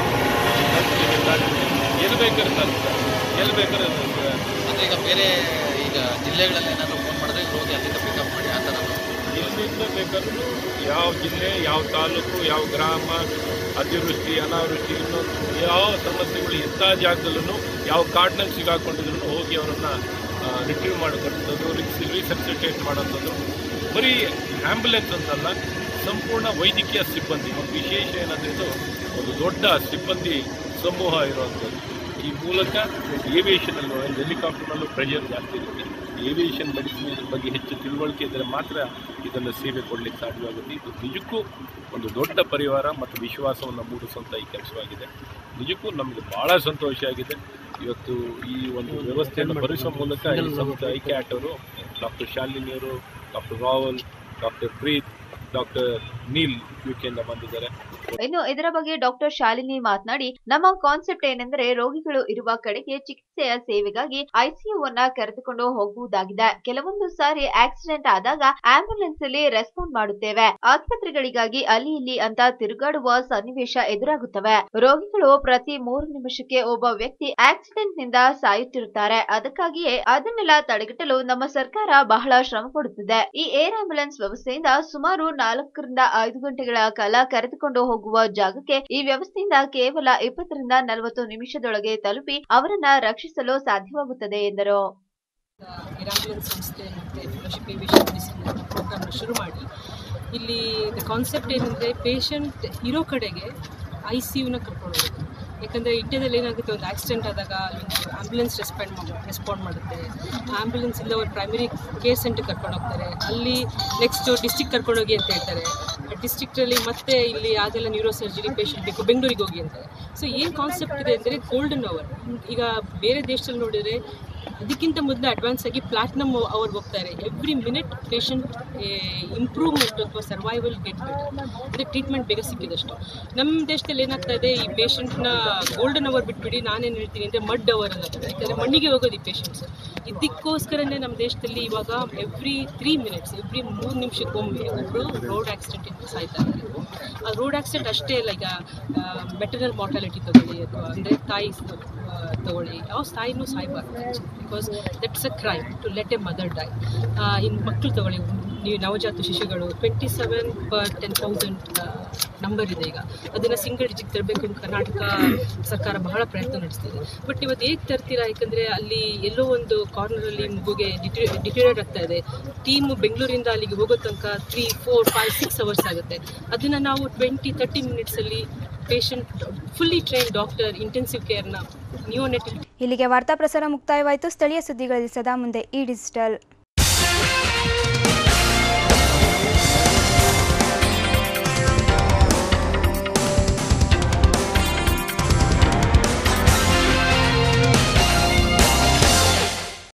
ಎಲ್ಲಿ ಬೇಕಾದ್ರೂ ತಲುಪ್ತಾರೆ ಎಲ್ಲಿ ಬೇಕಾದ್ರೂ ತಲುಪ್ತಾರೆ. ಅಂದರೆ ಈಗ ಬೇರೆ ಈಗ ಜಿಲ್ಲೆಗಳಲ್ಲಿ ಏನಾದರೂ ಫೋನ್ ಮಾಡಿದ್ರೆ ರೋಗಿ ಅಲ್ಲಿಂದ ಪಿಕಪ್ ಮಾಡಿ ಆ ಥರ ಎಲ್ಲಿಂದ ಬೇಕಾದ್ರೂ ಯಾವ ಜಿಲ್ಲೆ ಯಾವ ತಾಲೂಕು ಯಾವ ಗ್ರಾಮ ಅತಿವೃಷ್ಟಿ ಅನಾವೃಷ್ಟಿ ಇನ್ನೊಂದು ಯಾವ ಸಮಸ್ಯೆಗಳು ಎಂಥ ಜಾಗದಲ್ಲೂ ಯಾವ ಕಾಡ್ನಲ್ಲಿ ಸಿಗಾಕೊಂಡಿದ್ರು ಹೋಗಿ ಅವರನ್ನು ರಿಟ್ರೀವ್ ಮಾಡೋಕ್ಕಂಥದ್ದು ರೀಸೆನ್ಸಿಟೇಟ್ ಮಾಡೋಂಥದ್ದು ಬರೀ ಆ್ಯಂಬುಲೆನ್ಸ್ ಅಂತಲ್ಲ ಸಂಪೂರ್ಣ ವೈದ್ಯಕೀಯ ಸಿಬ್ಬಂದಿ ಮತ್ತು ವಿಶೇಷ ಏನಂದರೆ ಇದು ಒಂದು ದೊಡ್ಡ ಸಿಬ್ಬಂದಿ ಸಮೂಹ ಇರುವಂಥದ್ದು ಈ ಮೂಲಕ ಏವಿಯೇಷನಲ್ಲೂ ಹೆಲಿಕಾಪ್ಟರ್ನಲ್ಲೂ ಪ್ರೆಷರ್ ಜಾಸ್ತಿ ಇರುತ್ತೆ ಏವಿಯೇಷನ್ ಮೆಡಿಸಿನ್ ಇದ್ರ ಬಗ್ಗೆ ಹೆಚ್ಚು ತಿಳುವಳಿಕೆ ಇದ್ದರೆ ಮಾತ್ರ ಇದನ್ನು ಸೇವೆ ಕೊಡಲಿಕ್ಕೆ ಸಾಧ್ಯವಾಗುತ್ತೆ ಇದು ನಿಜಕ್ಕೂ ಒಂದು ದೊಡ್ಡ ಪರಿವಾರ ಮತ್ತು ವಿಶ್ವಾಸವನ್ನು ಮೂಡಿಸುವಂಥ ಈ ಕೆಲಸವಾಗಿದೆ ನಿಜಕ್ಕೂ ನಮಗೆ ಭಾಳ ಸಂತೋಷ ಆಗಿದೆ ಇವತ್ತು ಈ ಒಂದು ವ್ಯವಸ್ಥೆಯನ್ನು ಭರಿಸುವ ಮೂಲಕ ಈ ಸಂಸ್ಥೆ ಐಕ್ಯಾಟ್ ಅವರು ಡಾಕ್ಟರ್ ಶಾಲಿನಿಯವರು doctor Rawal doctor Preet doctor Neil ಯು ಕೆಯಿಂದ ಬಂದಿದ್ದಾರೆ ಇನ್ನು ಇದರ ಬಗ್ಗೆ ಡಾಕ್ಟರ್ ಶಾಲಿನಿ ಮಾತನಾಡಿ ನಮ್ಮ ಕಾನ್ಸೆಪ್ಟ್ ಏನೆಂದರೆ ರೋಗಿಗಳು ಇರುವ ಕಡೆಗೆ ಚಿಕಿತ್ಸೆಯ ಸೇವೆಗಾಗಿ ಐಸಿಯುವನ್ನ ಕರೆದುಕೊಂಡು ಹೋಗುವುದಾಗಿದೆ ಕೆಲವೊಂದು ಸಾರಿ ಆಕ್ಸಿಡೆಂಟ್ ಆದಾಗ ಆಂಬ್ಯುಲೆನ್ಸ್ ಅಲ್ಲಿ ರೆಸ್ಪಾಂಡ್ ಮಾಡುತ್ತೇವೆ ಆಸ್ಪತ್ರೆಗಳಿಗಾಗಿ ಅಲ್ಲಿ ಇಲ್ಲಿ ಅಂತ ತಿರುಗಾಡುವ ಸನ್ನಿವೇಶ ಎದುರಾಗುತ್ತವೆ ರೋಗಿಗಳು ಪ್ರತಿ ಮೂರು ನಿಮಿಷಕ್ಕೆ ಒಬ್ಬ ವ್ಯಕ್ತಿ ಆಕ್ಸಿಡೆಂಟ್ ನಿಂದ ಸಾಯುತ್ತಿರುತ್ತಾರೆ ಅದಕ್ಕಾಗಿಯೇ ಅದನ್ನೆಲ್ಲ ತಡೆಗಟ್ಟಲು ನಮ್ಮ ಸರ್ಕಾರ ಬಹಳ ಶ್ರಮ ಪಡುತ್ತಿದೆ ಈ ಏರ್ ಆಂಬ್ಯುಲೆನ್ಸ್ ವ್ಯವಸ್ಥೆಯಿಂದ ಸುಮಾರು ನಾಲ್ಕರಿಂದ ಐದು ಗಂಟೆಗಳ ಕಾಲ ಕರೆದುಕೊಂಡು ಹೋಗುವ ಜಾಗಕ್ಕೆ ಈ ವ್ಯವಸ್ಥೆಯಿಂದ ಕೇವಲ ಇಪ್ಪತ್ತರಿಂದ ನಲವತ್ತು ನಿಮಿಷದೊಳಗೆ ತಲುಪಿ ಅವರನ್ನ ರಕ್ಷಿಸಲು ಸಾಧ್ಯವಾಗುತ್ತದೆ ಎಂದರು ಇರಾಂಬುಲೆನ್ಸ್ ಸಂಸ್ಥೆ ಮತ್ತು ಫೆಲೋಶಿಪ್ ಏವಿಯೇಷನ್ ಮೆಡಿಸಿನ್ ಪ್ರೋಗ್ರಾಮ್ನ ಶುರು ಮಾಡಿ ಇಲ್ಲಿ ಕಾನ್ಸೆಪ್ಟ್ ಏನಂದರೆ ಪೇಷಂಟ್ ಇರೋ ಕಡೆಗೆ ಐ ಸಿ ಯುನ ಕರ್ಕೊಂಡು ಹೋಗೋದು ಯಾಕಂದರೆ ಇಂಡಿಯಾದಲ್ಲಿ ಏನಾಗುತ್ತೆ ಒಂದು ಆಕ್ಸಿಡೆಂಟ್ ಆದಾಗ ಅಲ್ಲೊಂದು ಆ್ಯಂಬುಲೆನ್ಸ್ ರೆಸ್ಪಾಂಡ್ ಮಾಡಿ ರೆಸ್ಪಾಂಡ್ ಮಾಡುತ್ತೆ ಆ್ಯಂಬುಲೆನ್ಸ್ ಇಲ್ಲ ಒಂದು ಪ್ರೈಮರಿ ಕೇರ್ ಸೆಂಟರ್ ಕರ್ಕೊಂಡು ಹೋಗ್ತಾರೆ ಅಲ್ಲಿ ನೆಕ್ಸ್ಟು ಡಿಸ್ಟಿಕ್ ಕರ್ಕೊಂಡೋಗಿ ಅಂತ ಹೇಳ್ತಾರೆ ಡಿಸ್ಟ್ರಿಕ್ಟಲ್ಲಿ ಮತ್ತೆ ಇಲ್ಲಿ ಅದೆಲ್ಲ ನ್ಯೂರೋ ಸರ್ಜರಿ ಪೇಷಂಟ್ ಬೇಕು ಬೆಂಗಳೂರಿಗೆ ಹೋಗಿ ಅಂತಾರೆ ಸೊ ಏನು ಕಾನ್ಸೆಪ್ಟ್ ಇದೆ ಅಂದರೆ ಗೋಲ್ಡನ್ ಅವರ್ ಈಗ ಬೇರೆ ದೇಶದಲ್ಲಿ ನೋಡಿದರೆ ಅದಕ್ಕಿಂತ ಮೊದಲು ಅಡ್ವಾನ್ಸ್ ಆಗಿ ಪ್ಲಾಟ್ನಮ್ ಅವ್ರಿಗೆ ಹೋಗ್ತಾರೆ ಎವ್ರಿ ಮಿನಿಟ್ ಪೇಷಂಟ್ ಇಂಪ್ರೂವ್ಮೆಂಟ್ ಅಥವಾ ಸರ್ವೈವಲ್ ಗೆಟ್ ಬೆಟರ್ ಅಂದರೆ ಟ್ರೀಟ್ಮೆಂಟ್ ಬೇಗ ಸಿಕ್ಕಿದಷ್ಟು ನಮ್ಮ ದೇಶದಲ್ಲಿ ಏನಾಗ್ತಾ ಇದೆ ಈ ಪೇಷಂಟ್ನ ಗೋಲ್ಡನ್ ಅವರ್ ಬಿಟ್ಬಿಡಿ ನಾನೇನು ಹೇಳ್ತೀನಿ ಅಂದರೆ ಮಡ್ ಅವರ್ ಅಂತ ಯಾಕಂದರೆ ಮಣ್ಣಿಗೆ ಹೋಗೋದು ಈ ಪೇಷಂಟ್ಸ್ ಇದಕ್ಕೋಸ್ಕರನೇ ನಮ್ಮ ದೇಶದಲ್ಲಿ ಇವಾಗ ಎವ್ರಿ ತ್ರೀ ಮಿನಿಟ್ಸ್ ಎವ್ರಿ ಮೂರು ನಿಮಿಷಕ್ಕೊಮ್ಮೆ ಒಬ್ಬರು ರೋಡ್ ಆಕ್ಸಿಡೆಂಟ್ ಸಾಯ್ತಾ ಇದ್ದಾರೆ ಆ ರೋಡ್ ಆಕ್ಸಿಡೆಂಟ್ ಅಷ್ಟೇ ಇಲ್ಲ ಈಗ ಮೆಟರ್ನಲ್ ಮಾರ್ಟಾಲಿಟಿ ತಗೊಳ್ಳಿ ಅಥವಾ ಅಂದರೆ ತಾಯಿ ತಗೊಳ್ಳಿ ಯಾವ ತಾಯಿನೂ ಸಾಯ್ಬಾರ್ದು because that's a crime to let a mother die ಇನ್ನು ಮಕ್ಕಳು ತಗೊಳ್ಳಿ ನೀವು ನವಜಾತ ಶಿಶುಗಳು twenty seven per ten thousand number ಇದೆ ಈಗ ಅದನ್ನು ಸಿಂಗಲ್ ಡಿಜಿಟ್ ತರಬೇಕು ಅಂತ ಕರ್ನಾಟಕ ಸರ್ಕಾರ ಬಹಳ ಪ್ರಯತ್ನ ನಡೆಸ್ತಿದೆ ಬಟ್ ಇವತ್ತು ಹೇಗೆ ತರ್ತೀರಾ ಯಾಕಂದರೆ ಅಲ್ಲಿ ಎಲ್ಲೋ ಒಂದು ಕಾರ್ನರಲ್ಲಿ ಮಗುಗೆ ಡಿಟಿ ಡಿಟೇರಿಯೇಟ್ ಆಗ್ತಾ ಇದೆ ಟೀಮು ಬೆಂಗಳೂರಿಂದ ಅಲ್ಲಿಗೆ ಹೋಗೋ ತನಕ three four five six hours ಆಗುತ್ತೆ ಅದನ್ನು ನಾವು ಟ್ವೆಂಟಿ ತರ್ಟಿ ಮಿನಿಟ್ಸಲ್ಲಿ patient fully train doctor intensive ಕೇರ್ನ ನಿಯೋನೆಟಲ್ ಇಲ್ಲಿಗೆ ವಾರ್ತಾ ಪ್ರಸಾರ ಮುಕ್ತಾಯವಾಯಿತು ಸ್ಥಳೀಯ ಸುದ್ದಿಗಳಲ್ಲಿ ಸದಾ ಮುಂದೆ ಈ ಡಿಜಿಟಲ್